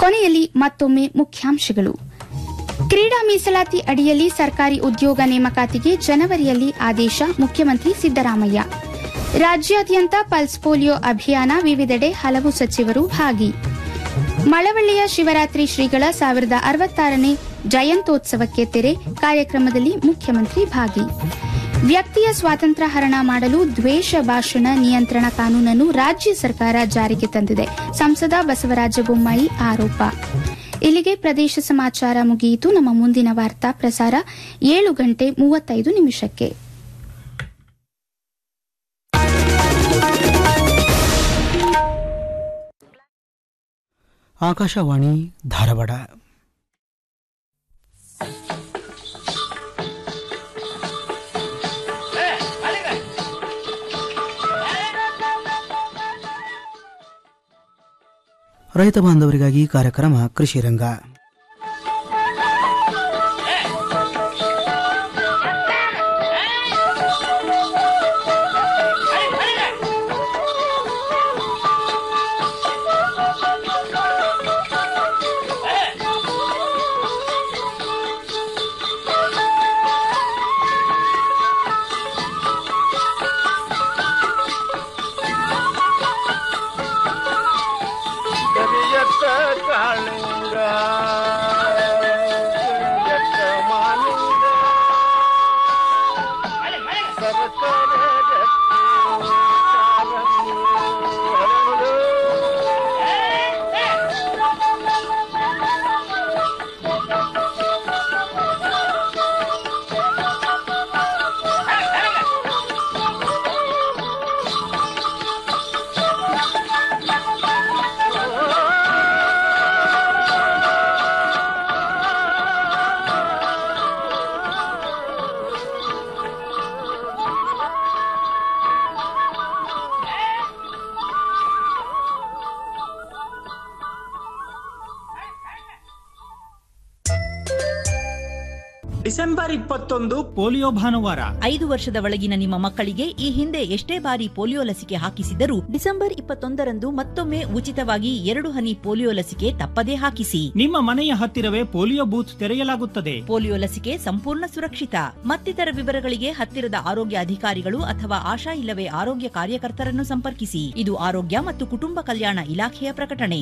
ಕೊನೆಯಲ್ಲಿ ಮತ್ತೊಮ್ಮೆ ಮುಖ್ಯಾಂಶಗಳು ಕ್ರೀಡಾ ಮೀಸಲಾತಿ ಅಡಿಯಲ್ಲಿ ಸರ್ಕಾರಿ ಉದ್ಯೋಗ ನೇಮಕಾತಿಗೆ ಜನವರಿಯಲ್ಲಿ ಆದೇಶ ಮುಖ್ಯಮಂತ್ರಿ ಸಿದ್ದರಾಮಯ್ಯ ರಾಜ್ಯಾದ್ಯಂತ ಪಲ್ಸ್ ಪೋಲಿಯೋ ಅಭಿಯಾನ ವಿವಿಧೆಡೆ ಹಲವು ಸಚಿವರು ಭಾಗಿ ಮಳವಳ್ಳಿಯ ಶಿವರಾತ್ರಿ ಶ್ರೀಗಳ ಸಾವಿರದ ಅರವತ್ತಾರನೇ ಜಯಂತ್ಯೋತ್ಸವಕ್ಕೆ ತೆರೆ ಕಾರ್ಯಕ್ರಮದಲ್ಲಿ ಮುಖ್ಯಮಂತ್ರಿ ಭಾಗಿ ವ್ಯಕ್ತಿಯ ಸ್ವಾತಂತ್ರ್ಯ ಹರಣ ಮಾಡಲು ದ್ವೇಷ ಭಾಷಣ ನಿಯಂತ್ರಣ ಕಾನೂನನ್ನು ರಾಜ್ಯ ಸರ್ಕಾರ ಜಾರಿಗೆ ತಂದಿದೆ ಸಂಸದ ಬಸವರಾಜ ಬೊಮ್ಮಾಯಿ ಆರೋಪ ಇಲ್ಲಿಗೆ ಪ್ರದೇಶ ಸಮಾಚಾರ ಮುಗಿಯಿತು ನಮ್ಮ ಮುಂದಿನ ವಾರ್ತಾ ಪ್ರಸಾರ ಏಳು ಗಂಟೆ ಮೂವತ್ತೈದು ನಿಮಿಷಕ್ಕೆ ಆಕಾಶವಾಣಿ ಧಾರವಾಡ ರೈತ ಬಾಂಧವರಿಗಾಗಿ ಕಾರ್ಯಕ್ರಮ ಕೃಷಿ ರಂಗ ಕರಿಯತ್ತ ಕಾಳಿಂಗ ಕರಿಯತ್ತ ಮಾಲಿಂಗ ಸರ್ಕಾರ ಡಿಸೆಂಬರ್ ಇಪ್ಪತ್ತೊಂದು ಪೋಲಿಯೋ ಭಾನುವಾರ ಐದು ವರ್ಷದ ಒಳಗಿನ ನಿಮ್ಮ ಮಕ್ಕಳಿಗೆ ಈ ಹಿಂದೆ ಎಷ್ಟೇ ಬಾರಿ ಪೋಲಿಯೋ ಲಸಿಕೆ ಹಾಕಿಸಿದರೂ ಡಿಸೆಂಬರ್ ಇಪ್ಪತ್ತೊಂದರಂದು ಮತ್ತೊಮ್ಮೆ ಉಚಿತವಾಗಿ ಎರಡು ಹನಿ ಪೋಲಿಯೋ ಲಸಿಕೆ ತಪ್ಪದೇ ಹಾಕಿಸಿ ನಿಮ್ಮ ಮನೆಯ ಹತ್ತಿರವೇ ಪೋಲಿಯೋ ಬೂತ್ ತೆರೆಯಲಾಗುತ್ತದೆ ಪೋಲಿಯೋ ಲಸಿಕೆ ಸಂಪೂರ್ಣ ಸುರಕ್ಷಿತ ಮತ್ತಿತರ ವಿವರಗಳಿಗೆ ಹತ್ತಿರದ ಆರೋಗ್ಯ ಅಧಿಕಾರಿಗಳು ಅಥವಾ ಆಶಾ ಇಲ್ಲವೇ ಆರೋಗ್ಯ ಕಾರ್ಯಕರ್ತರನ್ನು ಸಂಪರ್ಕಿಸಿ ಇದು ಆರೋಗ್ಯ ಮತ್ತು ಕುಟುಂಬ ಕಲ್ಯಾಣ ಇಲಾಖೆಯ ಪ್ರಕಟಣೆ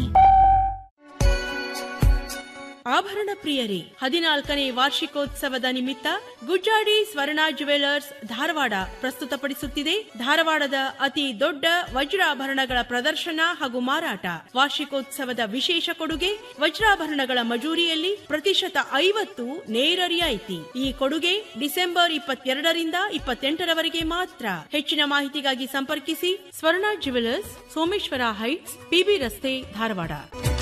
ಆಭರಣ ಪ್ರಿಯರೇ ಹದಿನಾಲ್ಕನೇ ವಾರ್ಷಿಕೋತ್ಸವದ ನಿಮಿತ್ತ ಗುಜ್ಜಾಡಿ ಸ್ವರ್ಣ ಜುವೆಲರ್ಸ್ ಧಾರವಾಡ ಪ್ರಸ್ತುತಪಡಿಸುತ್ತಿದೆ ಧಾರವಾಡದ ಅತಿ ದೊಡ್ಡ ವಜ್ರಾಭರಣಗಳ ಪ್ರದರ್ಶನ ಹಾಗೂ ಮಾರಾಟ ವಾರ್ಷಿಕೋತ್ಸವದ ವಿಶೇಷ ಕೊಡುಗೆ ವಜ್ರಾಭರಣಗಳ ಮಜೂರಿಯಲ್ಲಿ ಪ್ರತಿಶತ ಐವತ್ತು ನೇರ ರಿಯಾಯಿತಿ ಈ ಕೊಡುಗೆ ಡಿಸೆಂಬರ್ ಇಪ್ಪತ್ತೆರಡರಿಂದ ಇಪ್ಪತ್ತೆಂಟರವರೆಗೆ ಮಾತ್ರ ಹೆಚ್ಚಿನ ಮಾಹಿತಿಗಾಗಿ ಸಂಪರ್ಕಿಸಿ ಸ್ವರ್ಣ ಜುವೆಲರ್ಸ್ ಸೋಮೇಶ್ವರ ಹೈಟ್ಸ್ ಪಿಬಿ ರಸ್ತೆ ಧಾರವಾಡ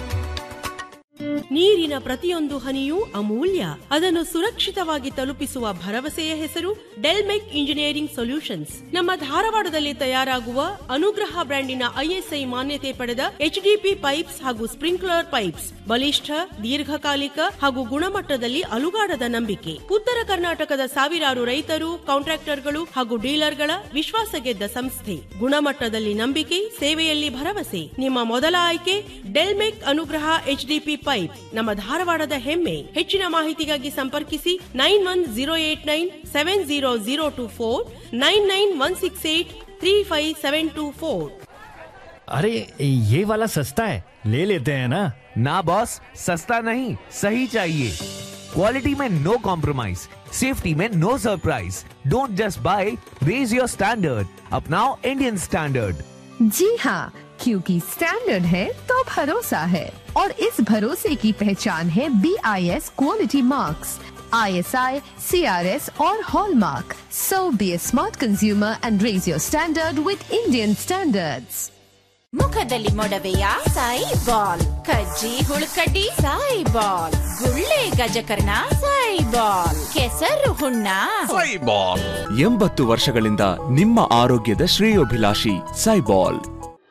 ನೀರಿನ ಪ್ರತಿಯೊಂದು ಹನಿಯೂ ಅಮೂಲ್ಯ ಅದನ್ನು ಸುರಕ್ಷಿತವಾಗಿ ತಲುಪಿಸುವ ಭರವಸೆಯ ಹೆಸರು ಡೆಲ್ಮೆಕ್ ಇಂಜಿನಿಯರಿಂಗ್ ಸೊಲ್ಯೂಷನ್ಸ್ ನಮ್ಮ ಧಾರವಾಡದಲ್ಲಿ ತಯಾರಾಗುವ ಅನುಗ್ರಹ ಬ್ರ್ಯಾಂಡಿನ ಐಎಸ್ಐ ಮಾನ್ಯತೆ ಪಡೆದ ಎಚ್ಡಿಪಿ ಪೈಪ್ಸ್ ಹಾಗೂ ಸ್ಪ್ರಿಂಕ್ಲರ್ ಪೈಪ್ಸ್ ಬಲಿಷ್ಠ ದೀರ್ಘಕಾಲಿಕ ಹಾಗೂ ಗುಣಮಟ್ಟದಲ್ಲಿ ಅಲುಗಾಡದ ನಂಬಿಕೆ ಉತ್ತರ ಕರ್ನಾಟಕದ ಸಾವಿರಾರು ರೈತರು ಕಾಂಟ್ರಾಕ್ಟರ್ಗಳು ಹಾಗೂ ಡೀಲರ್ಗಳ ವಿಶ್ವಾಸ ಗೆದ್ದ ಸಂಸ್ಥೆ ಗುಣಮಟ್ಟದಲ್ಲಿ ನಂಬಿಕೆ ಸೇವೆಯಲ್ಲಿ ಭರವಸೆ ನಿಮ್ಮ ಮೊದಲ ಆಯ್ಕೆ ಡೆಲ್ಮೆಕ್ ಅನುಗ್ರಹ ಎಚ್ಡಿಪಿ ಪೈಪ್ ನಮ್ಮ ಧಾರವಾಡದ ಹೆಮ್ಮೆ ಹೆಚ್ಚಿನ ಮಾಹಿತಿಗಾಗಿ ಸಂಪರ್ಕಿಸಿ nine one zero eight nine seven zero zero two four nine nine one six eight three five seven two four अरे ये वाला सस्ता है ले लेते हैं ना ना बॉस सस्ता नहीं सही चाहिए क्वालिटी में नो कॉम्प्रोमाइज सेफ्टी में no surprise don't just buy raise your standard अपनाओ इंडियन स्टैंडर्ड जी हाँ क्योंकि स्टैंडर्ड है तो भरोसा है और इस भरोसे की पहचान है B I S quality marks I S I C R S और hallmark so be a smart consumer and raise your standard with Indian standards ಮುಖದಲ್ಲಿ ಮೊಡವೆಯ ಸಾಯಿ ಬಾಲ್ ಕಜ್ಜಿ ಹುಳುಕಡ್ಡಿ ಸಾಯಿ ಬಾಲ್ ಗುಳ್ಳೆ ಗಜಕರ್ಣ ಸಾಯಿ ಬಾಲ್ ಕೆಸರು ಹುಣ್ಣ ಎಂಬತ್ತು ವರ್ಷಗಳಿಂದ ನಿಮ್ಮ ಆರೋಗ್ಯದ ಶ್ರೇಯೋಭಿಲಾಷಿ ಸೈಬಾಲ್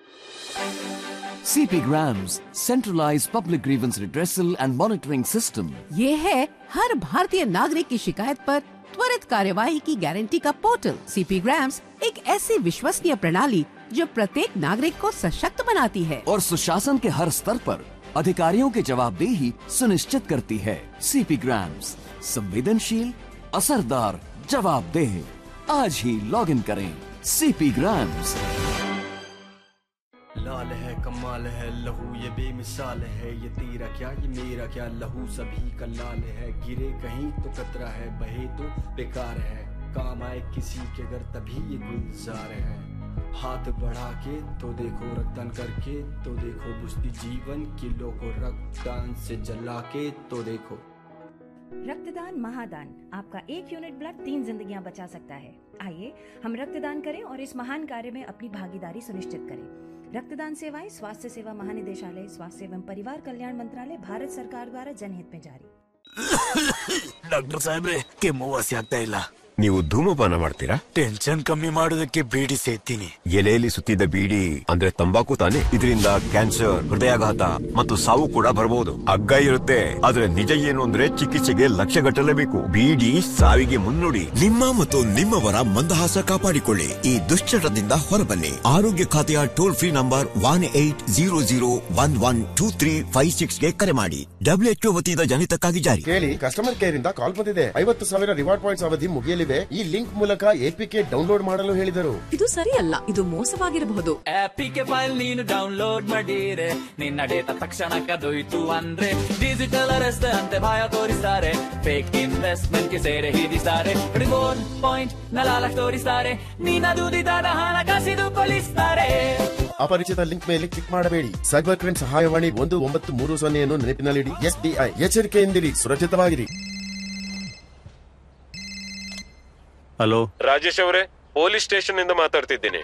CP Grams, centralized public grievance redressal and monitoring system. ये है हर भारतीय नागरिक की शिकायत पर त्वरित कार्यवाही की गारंटी का पोर्टल सीपी ग्राम्स एक ऐसी विश्वसनीय प्रणाली जो प्रत्येक नागरिक को सशक्त बनाती है और सुशासन के हर स्तर पर अधिकारियों की जवाबदेही सुनिश्चित करती है सीपी ग्राम्स संवेदनशील असरदार जवाबदेह आज ही लॉग इन करें सीपी ग्राम्स लाल है कमाल है लहू ये बेमिसाल है ये तेरा क्या ये मेरा क्या लहू सभी का लाल है गिरे कहीं तो कतरा है बहे तो बेकार है काम आए किसी के अगर तभी ये गुलजार है हाथ बढ़ा के तो देखो रक्तदान करके तो देखो बुझती जीवन किलो को रक्तदान से जला के तो देखो रक्तदान महादान आपका एक यूनिट ब्लड तीन जिंदगियां बचा सकता है आइए हम रक्तदान करें और इस महान कार्य में अपनी भागीदारी सुनिश्चित करें रक्तदान सेवाएं स्वास्थ्य सेवा महानिदेशालय स्वास्थ्य एवं परिवार कल्याण मंत्रालय भारत सरकार द्वारा जनहित में जारी ಡಾಕ್ಟರ್ ಸಾಹೇಬ್ರೆ ಕೆಮ್ಮು ವಾಸಿ ಆಗ್ತಾ ಇಲ್ಲ ನೀವು ಧೂಮಪಾನ ಮಾಡ್ತೀರಾ ಟೆನ್ಷನ್ ಕಮ್ಮಿ ಮಾಡೋದಕ್ಕೆ ಬೀಡಿ ಸೇತೀನಿ ಎಲೆಯಲ್ಲಿ ಸುತ್ತಿದ್ದ ಬೀಡಿ ಅಂದ್ರೆ ತಂಬಾಕು ತಾನೆ ಇದರಿಂದ ಕ್ಯಾನ್ಸರ್ ಹೃದಯಾಘಾತ ಮತ್ತು ಸಾವು ಕೂಡ ಬರಬಹುದು ಅಗ್ಗ ಇರುತ್ತೆ ಆದ್ರೆ ನಿಜ ಏನು ಅಂದ್ರೆ ಚಿಕಿತ್ಸೆಗೆ ಲಕ್ಷ ಗಟ್ಟಲೇಬೇಕು ಬೀಡಿ ಸಾವಿಗೆ ಮುನ್ನುಡಿ ನಿಮ್ಮ ಮತ್ತು ನಿಮ್ಮವರ ಮಂದಹಾಸ ಕಾಪಾಡಿಕೊಳ್ಳಿ ಈ ದುಶ್ಚಟದಿಂದ ಹೊರಬನ್ನಿ ಆರೋಗ್ಯ ಖಾತೆಯ toll free number one eight zero zero one one two three five six ಗೆ ಕರೆ ಮಾಡಿ ಡಬ್ಲ್ಯೂಎಚ್ಒ ವತಿಯಿಂದ ಜನಿತಕ್ಕಾಗಿ ಜಾರಿ ಕೇಳಿ ಕಸ್ಟಮರ್ ಕೇರ್ ಇಂದ ಕಾಲ್ ಬಂದಿದೆ ಐವತ್ತು ಸಾವಿರ ರಿವಾರ್ಡ್ ಪಾಯಿಂಟ್ಸ್ ಅವಧಿ ಮುಗಿಯಲಿವೆ ಈ ಲಿಂಕ್ ಮೂಲಕ ಎಪಿಕೆ ಡೌನ್ಲೋಡ್ ಮಾಡಲು ಹೇಳಿದರು ಇದು ಸರಿಯಲ್ಲ ಇದು ಮೋಸವಾಗಿರಬಹುದು ಆಪಿಗೆ ಫೈಲ್ ನೀನು ಡೌನ್ಲೋಡ್ ಮಾಡಿರೆ ನಿನ್ನ ಡೇಟಾ ತಕ್ಷಣ ಕದೊಯ್ತು ಅಂದ್ರೆ ಡಿಜಿಟಲ್ ಅರೆಸ್ಟ್ ಅಂತೆ ಭಯ ತೋರಿಸ್ತಾರೆ ಫೇಕ್ ಇನ್ವೆಸ್ಟ್ಮೆಂಟ್ ಗೆ ಸೇರೆ ಹಿಡಿಸ್ತಾರೆ ರಿವೋರ್ಡ್ ಪಾಯಿಂಟ್ ನಲಾಲ ತೋರಿಸ್ತಾರೆ ನಿನ್ನ ದುಡಿದಾದ ಹಣ ಕಸಿದು ಕೊಲಿಸ್ತಾರೆ ಅಪರಿಚಿತ ಲಿಂಕ್ ಮೇಲೆ ಕ್ಲಿಕ್ ಮಾಡಬೇಡಿ ಸೈಬರ್ ಕ್ರೈಮ್ ಸಹಾಯವಾಣಿ ಒಂದು ಒಂಬತ್ತು ಮೂರು ಸೊನ್ನೆಯನ್ನು ನೆನಪಿನಲ್ಲಿಡಿ ಎಸ್ಬಿಐ ಎಚ್ಚರಿಕೆಯಿಂದಿರಿ ಸುರಕ್ಷಿತವಾಗಿರಿ ಹಲೋ ರಾಜೇಶ್ ಅವರೇ ಪೊಲೀಸ್ ಸ್ಟೇಷನ್ ಇಂದ ಮಾತಾಡ್ತಿದ್ದೀನಿ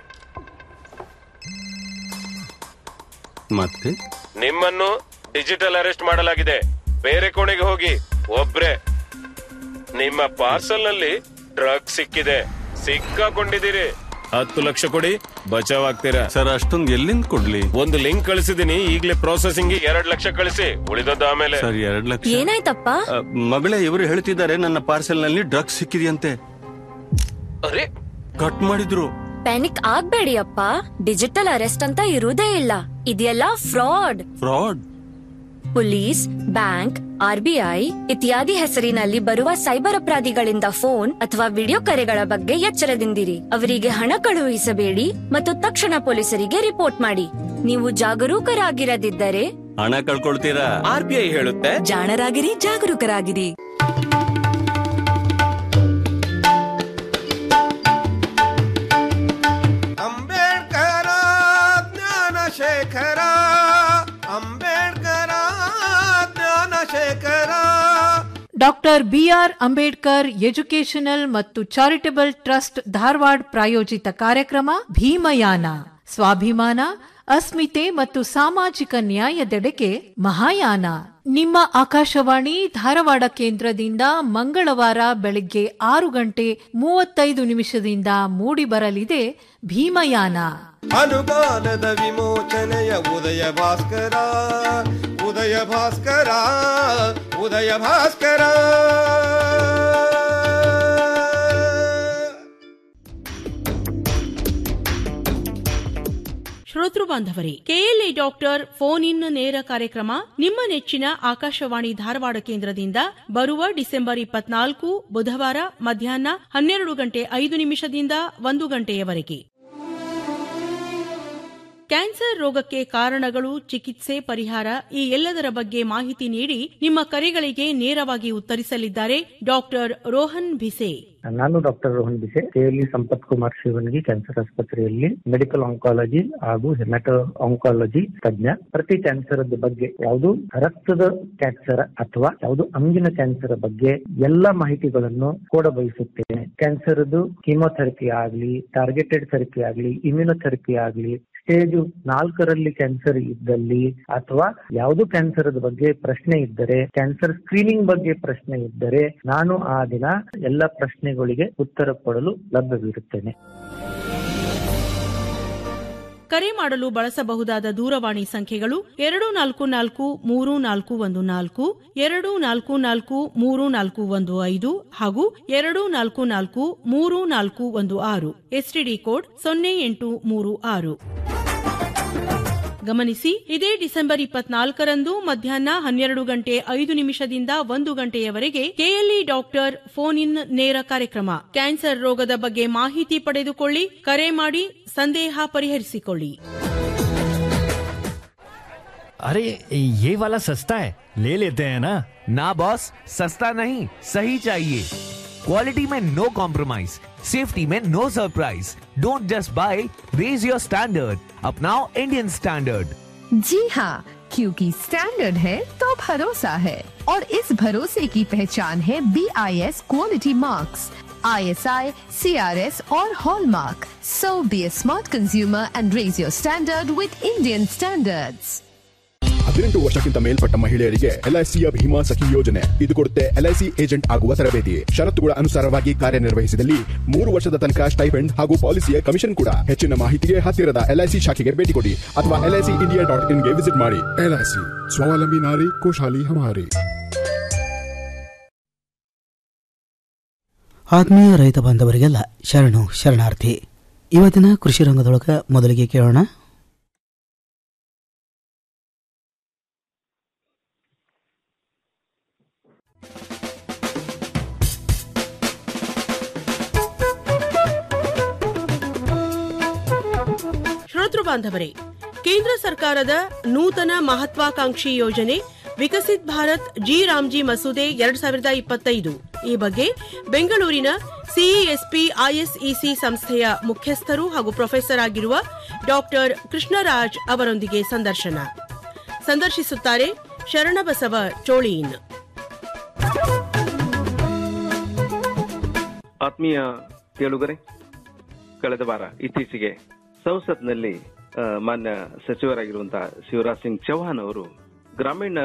ಮತ್ತೆ ನಿಮ್ಮನ್ನು ಡಿಜಿಟಲ್ ಅರೆಸ್ಟ್ ಮಾಡಲಾಗಿದೆ ಬೇರೆ ಕೋಣೆಗೆ ಹೋಗಿ ಒಬ್ರೆ ನಿಮ್ಮ ಪಾರ್ಸಲ್ ನಲ್ಲಿ ಡ್ರಗ್ ಸಿಕ್ಕಿದೆ ಸಿಕ್ಕಾಕೊಂಡಿದ್ದೀರಿ ಹತ್ತು ಲಕ್ಷ ಕೊಡಿ ಬಚಾವ್ ಆಗ್ತೀರಾ ಸರ್ ಅಷ್ಟೊಂದು ಎಲ್ಲಿಂದ ಕೊಡ್ಲಿ ಒಂದು ಲಿಂಕ್ ಕಳಿಸಿದೀನಿ ಈಗಲೇ ಪ್ರೊಸೆಸಿಂಗ್ ಎರಡ್ ಲಕ್ಷ ಕಳಿಸಿ ಉಳಿದದ್ದು ಆಮೇಲೆ ಸರ್ ಎರಡ್ ಲಕ್ಷ ಏನಾಯ್ತಪ್ಪ ಅ, ಮಗಳೇ ಇವರು ಹೇಳ್ತಿದ್ದಾರೆ ನನ್ನ ಪಾರ್ಸೆಲ್ ನಲ್ಲಿ ಡ್ರಗ್ಸ್ ಸಿಕ್ಕಿದೆಯಂತೆ ಅರೆ ಕಟ್ ಮಾಡಿದ್ರು ಪ್ಯಾನಿಕ್ ಆಗ್ಬೇಡಿ ಅಪ್ಪ ಡಿಜಿಟಲ್ ಅರೆಸ್ಟ್ ಅಂತ ಇರುವುದೇ ಇಲ್ಲ ಇದೆಲ್ಲ fraud fraud police bank RBI ಇತ್ಯಾದಿ ಹೆಸರಿನಲ್ಲಿ ಬರುವ ಸೈಬರ್ ಅಪರಾಧಿಗಳಿಂದ ಫೋನ್ ಅಥವಾ ವಿಡಿಯೋ ಕರೆಗಳ ಬಗ್ಗೆ ಎಚ್ಚರದಿಂದಿರಿ ಅವರಿಗೆ ಹಣ ಕಳುಹಿಸಬೇಡಿ ಮತ್ತು ತಕ್ಷಣ ಪೊಲೀಸರಿಗೆ ರಿಪೋರ್ಟ್ ಮಾಡಿ ನೀವು ಜಾಗರೂಕರಾಗಿರದಿದ್ದರೆ ಹಣ ಕಳ್ಕೊಳ್ತೀರಾ ಆರ್ ಬಿ ಐ ಹೇಳುತ್ತೆ ಜಾಣರಾಗಿರಿ ಜಾಗರೂಕರಾಗಿರಿ Ambedkar Jnanashekhara Ambedkar Jnanashekhara doctor BR Ambedkar educational ಮತ್ತು ಚಾರಿಟಬಲ್ ಟ್ರಸ್ಟ್ ಧಾರವಾಡ ಪ್ರಾಯೋಜಿತ ಕಾರ್ಯಕ್ರಮ ಭೀಮಯಾನ ಸ್ವಾಭಿಮಾನ ಅಸ್ಮಿತೆ ಮತ್ತು ಸಾಮಾಜಿಕ ನ್ಯಾಯದೆಡೆಗೆ ಮಹಾಯಾನ ನಿಮ್ಮ ಆಕಾಶವಾಣಿ ಧಾರವಾಡ ಕೇಂದ್ರದಿಂದ ಮಂಗಳವಾರ ಬೆಳಗ್ಗೆ ಆರು ಗಂಟೆ ಮೂವತ್ತೈದು ನಿಮಿಷದಿಂದ ಮೂಡಿಬರಲಿದೆ ಭೀಮಯಾನ ಅನುದಾನದ ವಿಮೋಚನೆಯ ಉದಯ ಭಾಸ್ಕರ ಉದಯ ಭಾಸ್ಕರ ಉದಯ ಭಾಸ್ಕರ ಶ್ರೋತೃ ಬಾಂಧವರೇ ಕೆಎಲ್ಇ ಡಾಕ್ಟರ್ ಫೋನ್ ಇನ್ ನೇರ ಕಾರ್ಯಕ್ರಮ ನಿಮ್ಮ ನೆಚ್ಚಿನ ಆಕಾಶವಾಣಿ ಧಾರವಾಡ ಕೇಂದ್ರದಿಂದ ಬರುವ ಡಿಸೆಂಬರ್ ಇಪ್ಪತ್ನಾಲ್ಕು ಬುಧವಾರ ಮಧ್ಯಾಹ್ನ ಹನ್ನೆರಡು ಗಂಟೆ ಐದು ನಿಮಿಷದಿಂದ ಒಂದು ಗಂಟೆಯವರೆಗೆ ಕ್ಯಾನ್ಸರ್ ರೋಗಕ್ಕೆ ಕಾರಣಗಳು ಚಿಕಿತ್ಸೆ ಪರಿಹಾರ ಈ ಎಲ್ಲದರ ಬಗ್ಗೆ ಮಾಹಿತಿ ನೀಡಿ ನಿಮ್ಮ ಕರೆಗಳಿಗೆ ನೇರವಾಗಿ ಉತ್ತರಿಸಲಿದ್ದಾರೆ ಡಾಕ್ಟರ್ ರೋಹನ್ ಭಿಸೆ ನಾನು doctor Rohan Bhise KLE Sampat Kumar Shivangi cancer ಆಸ್ಪತ್ರೆಯಲ್ಲಿ ಮೆಡಿಕಲ್ ಆಂಕಾಲಜಿ ಹಾಗೂ ಹೆಮಟೋ ಆಂಕಾಲಜಿ ತಜ್ಞ ಪ್ರತಿ ಕ್ಯಾನ್ಸರ್ ಬಗ್ಗೆ ಯಾವುದು ರಕ್ತದ ಕ್ಯಾನ್ಸರ್ ಅಥವಾ ಯಾವುದು ಅಂಗಿನ ಕ್ಯಾನ್ಸರ್ ಬಗ್ಗೆ ಎಲ್ಲ ಮಾಹಿತಿಗಳನ್ನು ಕೂಡ ಬಯಸುತ್ತೇನೆ ಕ್ಯಾನ್ಸರ್ ಕೀಮೋಥೆರಪಿ ಆಗಲಿ ಟಾರ್ಗೆಟೆಡ್ ಥೆರಪಿ ಆಗಲಿ ಇಮ್ಯುನೊಥೆರಪಿ ಆಗಲಿ ಸ್ಟೇಜ್ ನಾಲ್ಕರಲ್ಲಿ ಕ್ಯಾನ್ಸರ್ ಇದ್ದಲ್ಲಿ ಅಥವಾ ಯಾವುದು ಕ್ಯಾನ್ಸರ್ ಬಗ್ಗೆ ಪ್ರಶ್ನೆ ಇದ್ದರೆ ಕ್ಯಾನ್ಸರ್ ಸ್ಕ್ರೀನಿಂಗ್ ಬಗ್ಗೆ ಪ್ರಶ್ನೆ ಇದ್ದರೆ ನಾನು ಆ ದಿನ ಎಲ್ಲ ಪ್ರಶ್ನೆಗಳಿಗೆ ಉತ್ತರ ಕೊಡಲು ಲಭ್ಯವಿರುತ್ತೇನೆ ಕರೆ ಮಾಡಲು ಬಳಸಬಹುದಾದ ದೂರವಾಣಿ ಸಂಖ್ಯೆಗಳು ಎರಡು ನಾಲ್ಕು ನಾಲ್ಕು ಮೂರು ನಾಲ್ಕು ಒಂದು ನಾಲ್ಕು ಎರಡು ನಾಲ್ಕು ನಾಲ್ಕು ಮೂರು ನಾಲ್ಕು ಒಂದು ಐದು ಹಾಗೂ ಎರಡು ನಾಲ್ಕು ನಾಲ್ಕು ಮೂರು ನಾಲ್ಕು ಒಂದು ಆರು ಎಸ್ಟಿಡಿ ಕೋಡ್ ಸೊನ್ನೆ ಎಂಟು ಮೂರು ಆರು ಗಮನಿಸಿ ಇದೇ ಡಿಸೆಂಬರ್ ಇಪ್ಪತ್ನಾಲ್ಕರಂದು ಮಧ್ಯಾಹ್ನ ಹನ್ನೆರಡು ಗಂಟೆ ಐದು ನಿಮಿಷದಿಂದ ಒಂದು ಗಂಟೆಯವರೆಗೆ ಕೆಎಲ್ಇ ಡಾಕ್ಟರ್ ಫೋನ್ ಇನ್ ನೇರ ಕಾರ್ಯಕ್ರಮ ಕ್ಯಾನ್ಸರ್ ರೋಗದ ಬಗ್ಗೆ ಮಾಹಿತಿ ಪಡೆದುಕೊಳ್ಳಿ ಕರೆ ಮಾಡಿ ಸಂದೇಹ ಪರಿಹರಿಸಿಕೊಳ್ಳಿ अरे ये वाला सस्ता है ले लेते हैं ना ना बॉस सस्ता नहीं सही चाहिए क्वालिटी में नो कॉम्प्रोमाइज सेफ्टी में no surprise don't just buy raise your standard अपनाओ इंडियन स्टैंडर्ड जी हाँ क्योंकि स्टैंडर्ड है तो भरोसा है और इस भरोसे की पहचान है B I S quality marks I S I C R S और hallmark so be a smart consumer and raise your standard with Indian standards ಹದಿನೆಂಟು ವರ್ಷಕ್ಕಿಂತ ಮೇಲ್ಪಟ್ಟ ಮಹಿಳೆಯರಿಗೆ ಎಲ್ಐಸಿಯ ಭೀಮಾ ಸಖಿ ಯೋಜನೆ ಇದು ಕೊಡುತ್ತೆ ಎಲ್ಐಸಿ ಏಜೆಂಟ್ ಆಗುವ ತರಬೇತಿ ಷರತ್ತುಗಳ ಅನುಸಾರವಾಗಿ ಕಾರ್ಯನಿರ್ವಹಿಸಿದಲ್ಲಿ ಮೂರು ವರ್ಷದ ತನಕ ಸ್ಟೈಫೆಂಡ್ ಹಾಗೂ ಪಾಲಿಸಿಯ ಕಮಿಷನ್ ಕೂಡ ಹೆಚ್ಚಿನ ಮಾಹಿತಿಗೆ ಹತ್ತಿರದ ಎಲ್ಐಸಿ ಶಾಖೆಗೆ ಭೇಟಿ ಕೊಡಿ ಅಥವಾ ಎಲ್ಐಸಿ ಇಂಡಿಯಾ ಡಾಟ್ ಇನ್ಗೆ ವಿಸಿಟ್ ಮಾಡಿ ಎಲ್ಐಸಿ ಸ್ವಾವಲಂಬಿ ನಾರಿ ಖುಷಾಲಿ ಹಮಾರಿ ಆತ್ಮೀಯ ರೈತ ಬಾಂಧವರಿಗೆಲ್ಲ ಶರಣು ಶರಣಾರ್ಥಿ ಇವತ್ತಿನ ಕೃಷಿ ರಂಗದೊಳಗೆ ಮೊದಲಿಗೆ ಕೇಳೋಣ ಶ್ರೋತೃ ಬಾಂಧವರೇ ಕೇಂದ್ರ ಸರ್ಕಾರದ ನೂತನ ಮಹತ್ವಾಕಾಂಕ್ಷಿ ಯೋಜನೆ ವಿಕಸಿತ್ ಭಾರತ್ ಜಿ ರಾಮ್ಜಿ ಮಸೂದೆ ಎರಡ್ ಸಾವಿರದ ಇಪ್ಪತ್ತೈದು ಈ ಬಗ್ಗೆ ಬೆಂಗಳೂರಿನ ಸಿಇಎಸ್ಪಿ ಐಎಸ್ಇಸಿ ಸಂಸ್ಥೆಯ ಮುಖ್ಯಸ್ಥರು ಹಾಗೂ ಪ್ರೊಫೆಸರ್ ಆಗಿರುವ ಡಾಕ್ಟರ್ ಕೃಷ್ಣರಾಜ್ ಅವರೊಂದಿಗೆ ಸಂದರ್ಶನ ಸಂದರ್ಶಿಸುತ್ತಾರೆ ಶರಣಬಸವ ಚೋಳೀನ್ ಆತ್ಮೀಯ ಕೇಳುಗರೆ ಕಳೆದ ವಾರ ಇತ್ತೀಚೆಗೆ ಸಂಸತ್ನಲ್ಲಿ ಆ, ಮಾನ್ಯ ಸಚಿವರಾಗಿರುವಂತಹ ಶಿವರಾಜ್ ಸಿಂಗ್ ಚೌಹಾಣ್ ಅವರು ಗ್ರಾಮೀಣ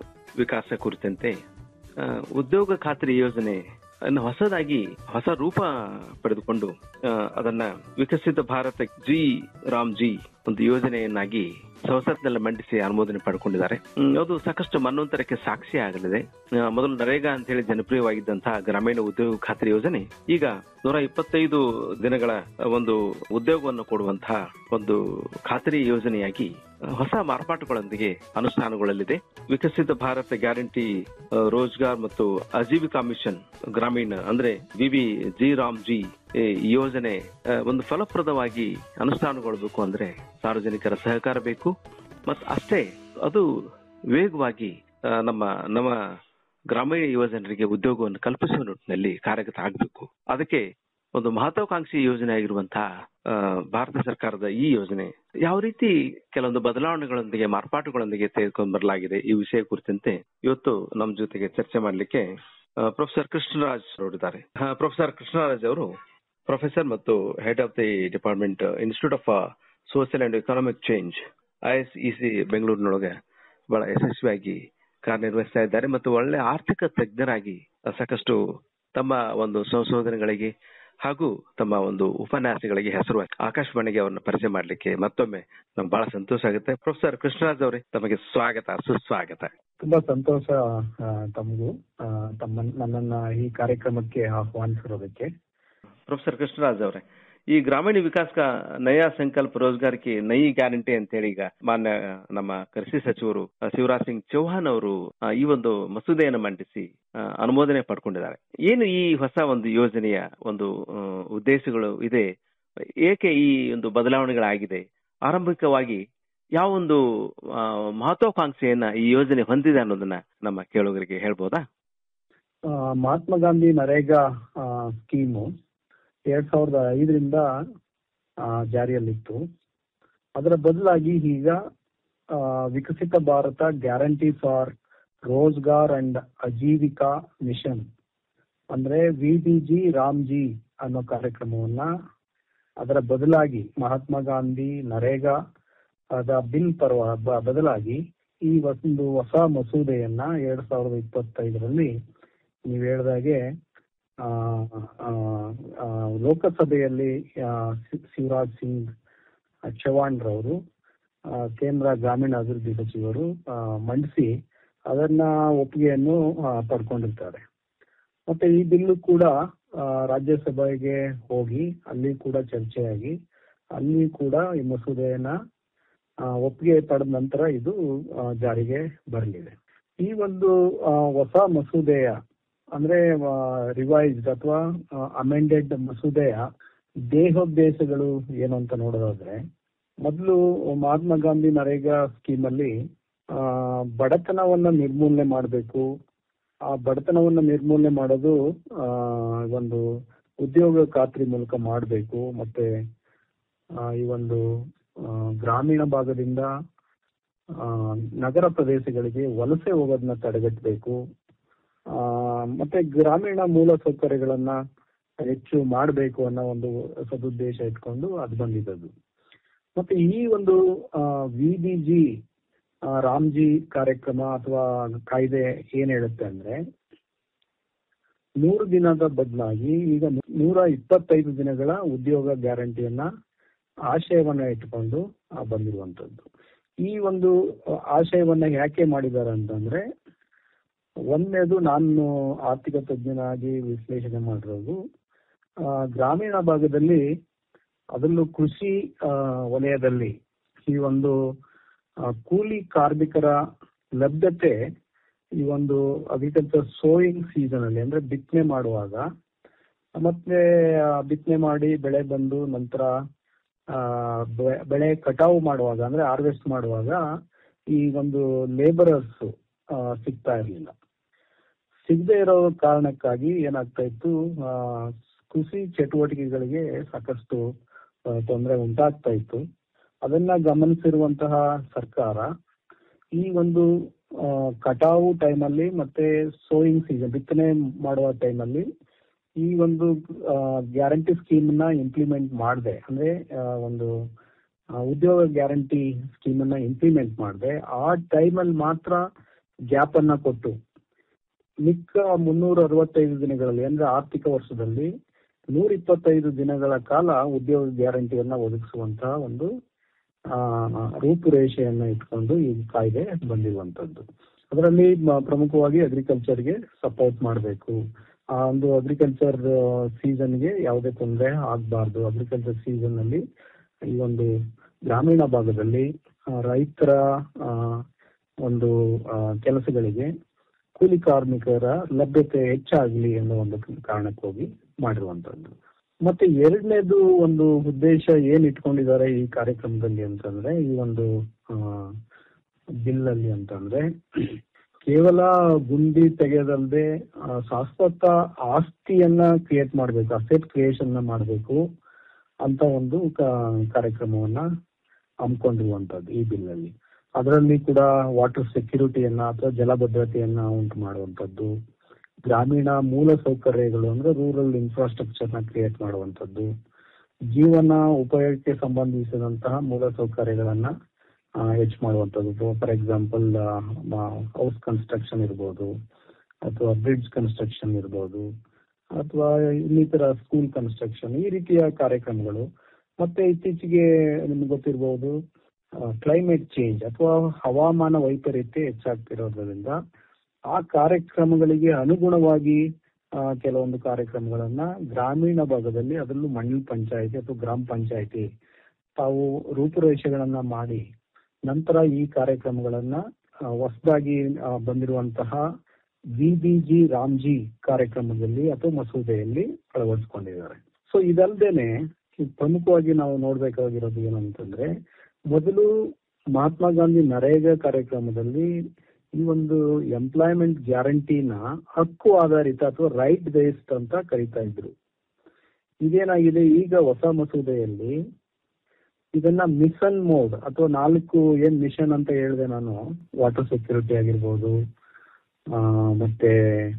ವಿಕಾಸ ಕುರಿತಂತೆ ಆ, ಉದ್ಯೋಗ ಖಾತ್ರಿ ಯೋಜನೆ ಅನ್ನು ಹೊಸದಾಗಿ ಹೊಸ ರೂಪ ಪಡೆದುಕೊಂಡು ಆ, ಅದನ್ನ Viksit Bharat G RAM G ಒಂದು ಯೋಜನೆಯನ್ನಾಗಿ ಸಂಸತ್ನಲ್ಲಿ ಮಂಡಿಸಿ ಅನುಮೋದನೆ ಪಡ್ಕೊಂಡಿದ್ದಾರೆ ಹ್ಮ್, ಅದು ಸಾಕಷ್ಟು ಮನ್ವಂತರಕ್ಕೆ ಸಾಕ್ಷಿ ಆಗಲಿದೆ ಆ, ಮೊದಲು ನರೇಗಾ ಅಂತ ಹೇಳಿ ಜನಪ್ರಿಯವಾಗಿದ್ದಂತಹ ಗ್ರಾಮೀಣ ಉದ್ಯೋಗ ಖಾತ್ರಿ ಯೋಜನೆ ಈಗ ನೂರ ಇಪ್ಪತ್ತೈದು ದಿನಗಳ ಒಂದು ಉದ್ಯೋಗವನ್ನು ಕೊಡುವಂತಹ ಒಂದು ಖಾತ್ರಿ ಯೋಜನೆಯಾಗಿ ಆ, ಹೊಸ ಮಾರ್ಪಾಟುಗಳೊಂದಿಗೆ ಅನುಷ್ಠಾನಗೊಳ್ಳಲಿದೆ ವಿಕಸಿತ ಭಾರತ ಗ್ಯಾರಂಟಿ ಆ, ರೋಜ್ಗಾರ್ ಮತ್ತು ಆಜೀವಿಕಾ ಮಿಷನ್ ಗ್ರಾಮೀಣ ಅಂದ್ರೆ ವಿವಿ ಜಿ ರಾಮ್ ಜಿ ಈ ಯೋಜನೆ ಆ, ಒಂದು ಫಲಪ್ರದವಾಗಿ ಅನುಷ್ಠಾನಗೊಳ್ಳಬೇಕು ಅಂದ್ರೆ ಸಾರ್ವಜನಿಕರ ಸಹಕಾರ ಬೇಕು ಮತ್ತು ಅಷ್ಟೇ ಅದು ವೇಗವಾಗಿ ಆ, ನಮ್ಮ ನಮ್ಮ ಗ್ರಾಮೀಣ ಯುವಜನರಿಗೆ ಉದ್ಯೋಗವನ್ನು ಕಲ್ಪಿಸುವ ನಿಟ್ಟಿನಲ್ಲಿ ಕಾರ್ಯಗತ ಆಗಬೇಕು ಅದಕ್ಕೆ ಒಂದು ಮಹತ್ವಾಕಾಂಕ್ಷಿ ಯೋಜನೆ ಆಗಿರುವಂತಹ ಆ, ಭಾರತ ಸರ್ಕಾರದ ಈ ಯೋಜನೆ ಯಾವ ರೀತಿ ಕೆಲವೊಂದು ಬದಲಾವಣೆಗಳೊಂದಿಗೆ ಮಾರ್ಪಾಟುಗಳೊಂದಿಗೆ ತೆಗೆದುಕೊಂಡು ಬರಲಾಗಿದೆ ಈ ವಿಷಯ ಕುರಿತಂತೆ ಇವತ್ತು ನಮ್ಮ ಜೊತೆಗೆ ಚರ್ಚೆ ಮಾಡಲಿಕ್ಕೆ ಪ್ರೊಫೆಸರ್ ಕೃಷ್ಣರಾಜ್ ಅವರಿದ್ದಾರೆ ಪ್ರೊಫೆಸರ್ ಕೃಷ್ಣರಾಜ್ ಅವರು ಪ್ರೊಫೆಸರ್ ಮತ್ತು head of the department institute of social and economic change ISEC ಬೆಂಗಳೂರಿನೊಳಗೆ ಬಹಳ ಯಶಸ್ವಿಯಾಗಿ ಕಾರ್ಯನಿರ್ವಹಿಸ್ತಾ ಇದ್ದಾರೆ ಮತ್ತು ಒಳ್ಳೆ ಆರ್ಥಿಕ ತಜ್ಞರಾಗಿ ಸಾಕಷ್ಟು ತಮ್ಮ ಒಂದು ಸಂಶೋಧನೆಗಳಿಗೆ ಹಾಗೂ ತಮ್ಮ ಒಂದು ಉಪನ್ಯಾಸಗಳಿಗೆ ಹೆಸರು ಆಕಾಶವಾಣಿಗೆ ಅವರನ್ನ ಪರಿಚಯ ಮಾಡಲಿಕ್ಕೆ ಮತ್ತೊಮ್ಮೆ ನಮ್ಗೆ ಬಹಳ ಸಂತೋಷ ಆಗುತ್ತೆ ಪ್ರೊಫೆಸರ್ ಕೃಷ್ಣರಾಜ್ ಅವರೇ ತಮಗೆ ಸ್ವಾಗತ ಸುಸ್ವಾಗತ ತುಂಬಾ ಸಂತೋಷ ಆ, ತಮಗೂ ಆ, ತಮ್ಮ ನನ್ನನ್ನ ಈ ಕಾರ್ಯಕ್ರಮಕ್ಕೆ ಆಹ್ವಾನಿಸಿರೋದಕ್ಕೆ ಪ್ರೊಫೆಸರ್ ಕೃಷ್ಣರಾಜ್ ಅವರೇ ಈ ಗ್ರಾಮೀಣ ವಿಕಾಸ್ ಕಾ ನಯಾ ಸಂಕಲ್ಪ ರೋಜ್ಗಾರ್ ಕಿ ನಯಿ ಗ್ಯಾರಂಟಿ ಅಂತ ಹೇಳಿ ಈಗ ಮಾನ್ಯ ನಮ್ಮ ಕೃಷಿ ಸಚಿವರು ಆ, ಶಿವರಾಜ್ ಸಿಂಗ್ ಚೌಹಾಣ್ ಅವರು ಆ, ಈ ಒಂದು ಮಸೂದೆಯನ್ನು ಮಂಡಿಸಿ ಆ, ಅನುಮೋದನೆ ಪಡ್ಕೊಂಡಿದ್ದಾರೆ ಏನು ಈ ಹೊಸ ಒಂದು ಯೋಜನೆಯ ಒಂದು ಆ, ಉದ್ದೇಶಗಳು ಇದೆ ಏಕೆ ಈ ಒಂದು ಬದಲಾವಣೆಗಳಾಗಿದೆ ಆರಂಭಿಕವಾಗಿ ಯಾವ ಒಂದು ಆ, ಮಹತ್ವಾಕಾಂಕ್ಷೆಯನ್ನ ಈ ಯೋಜನೆ ಹೊಂದಿದೆ ಅನ್ನೋದನ್ನ ನಮ್ಮ ಕೇಳುಗರಿಗೆ ಹೇಳ್ಬೋದಾ ಆ, ಮಹಾತ್ಮ ಗಾಂಧಿ ನರೇಗಾ ಆ, ಸ್ಕೀಮು ಎರಡ್ ಸಾವಿರದ ಐದರಿಂದ ಆ, ಜಾರಿಯಲ್ಲಿತ್ತು ಅದರ ಬದಲಾಗಿ ಈಗ ಆ, Viksit Bharat guarantee for Rozgar and Ajeevika mission ಅಂದ್ರೆ ವಿ ಬಿ ಜಿ ರಾಮ್ಜಿ ಅನ್ನೋ ಕಾರ್ಯಕ್ರಮವನ್ನ ಅದರ ಬದಲಾಗಿ ಮಹಾತ್ಮ ಗಾಂಧಿ ನರೇಗಾ ಅದ ಬಿಲ್ ಪರ್ವ ಬ- ಬದಲಾಗಿ ಈ ಒಂದು ಹೊಸ ಮಸೂದೆಯನ್ನ ಎರಡ್ ಸಾವಿರದ ಇಪ್ಪತ್ತೈದರಲ್ಲಿ ನೀವು ಹೇಳ್ದಾಗೆ ಆ, ಆ, ಆ, ಲೋಕಸಭೆಯಲ್ಲಿ ಆ, ಶಿ- ಶಿವರಾಜ್ ಸಿಂಗ್ ಚೌಹಾಣ್ ರವರು ಆ, ಕೇಂದ್ರ ಗ್ರಾಮೀಣ ಅಭಿವೃದ್ಧಿ ಸಚಿವರು ಆ, ಮಂಡಿಸಿ ಅದನ್ನ ಒಪ್ಪಿಗೆಯನ್ನು ಆ, ಪಡ್ಕೊಂಡಿರ್ತಾರೆ ಮತ್ತೆ ಈ ಬಿಲ್ಲು ಕೂಡ ಆ, ರಾಜ್ಯಸಭೆಗೆ ಹೋಗಿ ಅಲ್ಲಿ ಕೂಡ ಚರ್ಚೆಯಾಗಿ ಅಲ್ಲಿ ಕೂಡ ಈ ಮಸೂದೆಯನ್ನ ಆ, ಒಪ್ಪಿಗೆ ಪಡೆದ ನಂತರ ಇದು ಆ, ಜಾರಿಗೆ ಬರಲಿದೆ ಈ ಒಂದು ಆ, ಹೊಸ ಮಸೂದೆಯ ಅಂದ್ರೆ ರಿವೈಸ್ಡ್ ಅಥವಾ ಅಮೆಂಡೆಡ್ ಮಸೂದೆಯ ದೇಹೋದ್ದೇಶಗಳು ಏನು ಅಂತ ನೋಡೋದಾದ್ರೆ ಮೊದಲು ಮಹಾತ್ಮ ಗಾಂಧಿ ನರೇಗಾ ಸ್ಕೀಮ್ ಅಲ್ಲಿ ಆ, ಬಡತನವನ್ನ ನಿರ್ಮೂಲನೆ ಮಾಡಬೇಕು ಆ ಬಡತನವನ್ನ ನಿರ್ಮೂಲನೆ ಮಾಡೋದು ಆ, ಒಂದು ಉದ್ಯೋಗ ಖಾತ್ರಿ ಮೂಲಕ ಮಾಡಬೇಕು ಮತ್ತೆ ಆ, ಈ ಒಂದು ಆ, ಗ್ರಾಮೀಣ ಭಾಗದಿಂದ ಆ, ನಗರ ಪ್ರದೇಶಗಳಿಗೆ ವಲಸೆ ಹೋಗೋದನ್ನ ತಡೆಗಟ್ಟಬೇಕು ಆ, ಮತ್ತೆ ಗ್ರಾಮೀಣ ಮೂಲ ಸೌಕರ್ಯಗಳನ್ನ ಹೆಚ್ಚು ಮಾಡಬೇಕು ಅನ್ನೋ ಒಂದು ಸದುದ್ದೇಶ ಇಟ್ಕೊಂಡು ಅದು ಬಂದಿದ್ದದು ಮತ್ತೆ ಈ ಒಂದು ವಿಬಿಜಿ ರಾಮ್ಜಿ ಕಾರ್ಯಕ್ರಮ ಅಥವಾ ಕಾಯ್ದೆ ಏನ್ ಹೇಳುತ್ತೆ ಅಂದ್ರೆ ನೂರು ದಿನದ ಬದಲಾಗಿ ಈಗ ನೂರ ಇಪ್ಪತ್ತೈದು ದಿನಗಳ ಉದ್ಯೋಗ ಗ್ಯಾರಂಟಿಯನ್ನ ಆಶಯವನ್ನ ಇಟ್ಕೊಂಡು ಆ, ಬಂದಿರುವಂತದ್ದು ಈ ಒಂದು ಆ, ಆಶಯವನ್ನ ಯಾಕೆ ಮಾಡಿದ್ದಾರೆ ಅಂತಂದ್ರೆ ಒಂದನೇದು ನಾನು ಆರ್ಥಿಕ ತಜ್ಞನಾಗಿ ವಿಶ್ಲೇಷಣೆ ಮಾಡಿರೋದು ಆ, ಗ್ರಾಮೀಣ ಭಾಗದಲ್ಲಿ ಅದರಲ್ಲೂ ಕೃಷಿ ಆ, ವಲಯದಲ್ಲಿ ಈ ಒಂದು ಆ, ಕೂಲಿ ಕಾರ್ಮಿಕರ ಲಭ್ಯತೆ ಈ ಒಂದು ಅಗ್ರಿಕಲ್ಚರ್ ಸೋಯಿಂಗ್ ಸೀಸನ್ ಅಲ್ಲಿ ಅಂದ್ರೆ ಬಿತ್ತನೆ ಮಾಡುವಾಗ ಮತ್ತೆ ಆ, ಬಿತ್ತನೆ ಮಾಡಿ ಬೆಳೆ ಬಂದು ನಂತರ ಆ, ಬೆ- ಬೆಳೆ ಕಟಾವು ಮಾಡುವಾಗ ಅಂದ್ರೆ ಹಾರ್ವೆಸ್ಟ್ ಮಾಡುವಾಗ ಈ ಒಂದು ಲೇಬರರ್ಸ್ ಸಿಗ್ತಾ ಇರಲಿಲ್ಲ ಸಿಗದೆ ಇರೋ ಕಾರಣಕ್ಕಾಗಿ ಏನಾಗ್ತಾ ಇತ್ತು ಆ, ಕೃಷಿ ಚಟುವಟಿಕೆಗಳಿಗೆ ಸಾಕಷ್ಟು ತೊಂದರೆ ಉಂಟಾಗ್ತಾ ಇತ್ತು ಅದನ್ನ ಗಮನಿಸಿರುವಂತಹ ಸರ್ಕಾರ ಈ ಒಂದು ಆ, ಕಟಾವು ಟೈಮಲ್ಲಿ ಮತ್ತೆ ಸೋಯಿಂಗ್ ಸೀಸನ್ ಬಿತ್ತನೆ ಮಾಡುವ ಟೈಮಲ್ಲಿ ಈ ಒಂದು ಗ್ಯಾರಂಟಿ ಸ್ಕೀಮ್ ನ ಇಂಪ್ಲಿಮೆಂಟ್ ಮಾಡದೆ ಅಂದ್ರೆ ಆ, ಒಂದು ಆ, ಉದ್ಯೋಗ ಗ್ಯಾರಂಟಿ ಸ್ಕೀಮ್ ಅನ್ನ ಇಂಪ್ಲಿಮೆಂಟ್ ಮಾಡದೆ ಆ ಟೈಮಲ್ಲಿ ಮಾತ್ರ ಗ್ಯಾಪ್ ಅನ್ನ ಕೊಟ್ಟು ಮಿಕ್ಕ ಮುನ್ನೂರ ಅರವತ್ತೈದು ದಿನಗಳಲ್ಲಿ ಅಂದ್ರೆ ಆರ್ಥಿಕ ವರ್ಷದಲ್ಲಿ ನೂರ ಇಪ್ಪತ್ತೈದು ದಿನಗಳ ಕಾಲ ಉದ್ಯೋಗ ಗ್ಯಾರಂಟಿಯನ್ನ ಒದಗಿಸುವಂತಹ ಒಂದು ಆ, ರೂಪುರೇಷೆಯನ್ನ ಇಟ್ಕೊಂಡು ಈ ಕಾಯ್ದೆ ಬಂದಿರುವಂತದ್ದು ಅದರಲ್ಲಿ ಮ- ಪ್ರಮುಖವಾಗಿ ಅಗ್ರಿಕಲ್ಚರ್ಗೆ ಸಪೋರ್ಟ್ ಮಾಡಬೇಕು ಆ ಒಂದು ಅಗ್ರಿಕಲ್ಚರ್ ಸೀಸನ್ಗೆ ಯಾವುದೇ ತೊಂದರೆ ಆಗಬಾರ್ದು ಅಗ್ರಿಕಲ್ಚರ್ ಸೀಸನ್ ಅಲ್ಲಿ ಈ ಒಂದು ಗ್ರಾಮೀಣ ಭಾಗದಲ್ಲಿ ಆ, ರೈತರ ಆ, ಒಂದು ಆ, ಕೆಲಸಗಳಿಗೆ ಕೂಲಿ ಕಾರ್ಮಿಕರ ಲಭ್ಯತೆ ಹೆಚ್ಚಾಗಲಿ ಅನ್ನೋ ಒಂದು ಕಾರಣಕ್ಕೆ ಹೋಗಿ ಮಾಡಿರುವಂತದ್ದು ಮತ್ತೆ ಎರಡನೇದು ಒಂದು ಉದ್ದೇಶ ಏನ್ ಇಟ್ಕೊಂಡಿದ್ದಾರೆ ಈ ಕಾರ್ಯಕ್ರಮದಲ್ಲಿ ಅಂತಂದ್ರೆ ಈ ಒಂದು ಬಿಲ್ ಅಲ್ಲಿ ಅಂತಂದ್ರೆ ಕೇವಲ ಗುಂಡಿ ತೆಗೆಯೋದಲ್ಲದೆ ಆ, ಶಾಶ್ವತ ಆಸ್ತಿಯನ್ನ ಕ್ರಿಯೇಟ್ ಮಾಡಬೇಕು ಅಸೆಟ್ ಕ್ರಿಯೇಷನ್ ಮಾಡಬೇಕು ಅಂತ ಒಂದು ಕಾ- ಕಾರ್ಯಕ್ರಮವನ್ನ ಹಮ್ಮಿಕೊಂಡಿರುವಂತದ್ದು ಈ ಬಿಲ್ ಅಲ್ಲಿ ಅದರಲ್ಲಿ ಕೂಡ ವಾಟರ್ ಸೆಕ್ಯೂರಿಟಿಯನ್ನ ಅಥವಾ ಜಲಭದ್ರತೆಯನ್ನ ಉಂಟು ಮಾಡುವಂತದ್ದು ಗ್ರಾಮೀಣ ಮೂಲ ಸೌಕರ್ಯಗಳು ಅಂದ್ರೆ ರೂರಲ್ ಇನ್ಫ್ರಾಸ್ಟ್ರಕ್ಚರ್ ನ ಕ್ರಿಯೇಟ್ ಮಾಡುವಂತದ್ದು ಜೀವನ ಉಪಯೋಗಕ್ಕೆ ಸಂಬಂಧಿಸಿದಂತಹ ಮೂಲ ಸೌಕರ್ಯಗಳನ್ನ ಆ, ಹೆಚ್ಚು ಮಾಡುವಂತದ್ದು ಫಾರ್ ಎಕ್ಸಾಂಪಲ್ ಹೌಸ್ ಕನ್ಸ್ಟ್ರಕ್ಷನ್ ಇರ್ಬೋದು ಅಥವಾ ಬ್ರಿಡ್ಜ್ ಕನ್ಸ್ಟ್ರಕ್ಷನ್ ಇರ್ಬೋದು ಅಥವಾ ಇನ್ನಿತರ ಸ್ಕೂಲ್ ಕನ್ಸ್ಟ್ರಕ್ಷನ್ ಈ ರೀತಿಯ ಕಾರ್ಯಕ್ರಮಗಳು ಮತ್ತೆ ಇತ್ತೀಚೆಗೆ ನಿಮ್ಗೆ ಗೊತ್ತಿರಬಹುದು ಕ್ಲೈಮೇಟ್ ಚೇಂಜ್ ಅಥವಾ ಹವಾಮಾನ ವೈಪರೀತ್ಯ ಹೆಚ್ಚಾಗ್ತಿರೋದ್ರಿಂದ ಆ ಕಾರ್ಯಕ್ರಮಗಳಿಗೆ ಅನುಗುಣವಾಗಿ ಆ, ಕೆಲವೊಂದು ಕಾರ್ಯಕ್ರಮಗಳನ್ನ ಗ್ರಾಮೀಣ ಭಾಗದಲ್ಲಿ ಅದರಲ್ಲೂ ಮಂಡಲ ಪಂಚಾಯತಿ ಅಥವಾ ಗ್ರಾಮ ಪಂಚಾಯತಿ ತಾವು ರೂಪುರೇಷೆಗಳನ್ನ ಮಾಡಿ ನಂತರ ಈ ಕಾರ್ಯಕ್ರಮಗಳನ್ನ ಹೊಸದಾಗಿ ಬಂದಿರುವಂತಹ ವಿಬಿಜಿ ರಾಮ್ಜಿ ಕಾರ್ಯಕ್ರಮದಲ್ಲಿ ಅಥವಾ ಮಸೂದೆಯಲ್ಲಿ ಅಳವಡಿಸಿಕೊಂಡಿದ್ದಾರೆ ಸೊ ಇದಲ್ದೇನೆ ಈ ಪ್ರಮುಖವಾಗಿ ನಾವು ನೋಡ್ಬೇಕಾಗಿರೋದು ಏನು ಅಂತಂದ್ರೆ ಮೊದಲು ಮಹಾತ್ಮ ಗಾಂಧಿ ನರೇಗಾ ಕಾರ್ಯಕ್ರಮದಲ್ಲಿ ಈ ಒಂದು ಎಂಪ್ಲಾಯ್ಮೆಂಟ್ ಗ್ಯಾರಂಟಿನ ಹಕ್ಕು ಆಧಾರಿತ ಅಥವಾ ರೈಟ್ ಬೇಸ್ಡ್ ಅಂತ ಕರಿತಾ ಇದ್ರು ಇದೇನಾಗಿದೆ ಈಗ ಹೊಸ ಮಸೂದೆಯಲ್ಲಿ ಇದನ್ನ ಮಿಷನ್ ಮೋಡ್ ಅಥವಾ ನಾಲ್ಕು ಏನ್ ಮಿಷನ್ ಅಂತ ಹೇಳಿದೆ ನಾನು ವಾಟರ್ ಸೆಕ್ಯೂರಿಟಿ ಆಗಿರ್ಬೋದು ಆ, ಮತ್ತೆ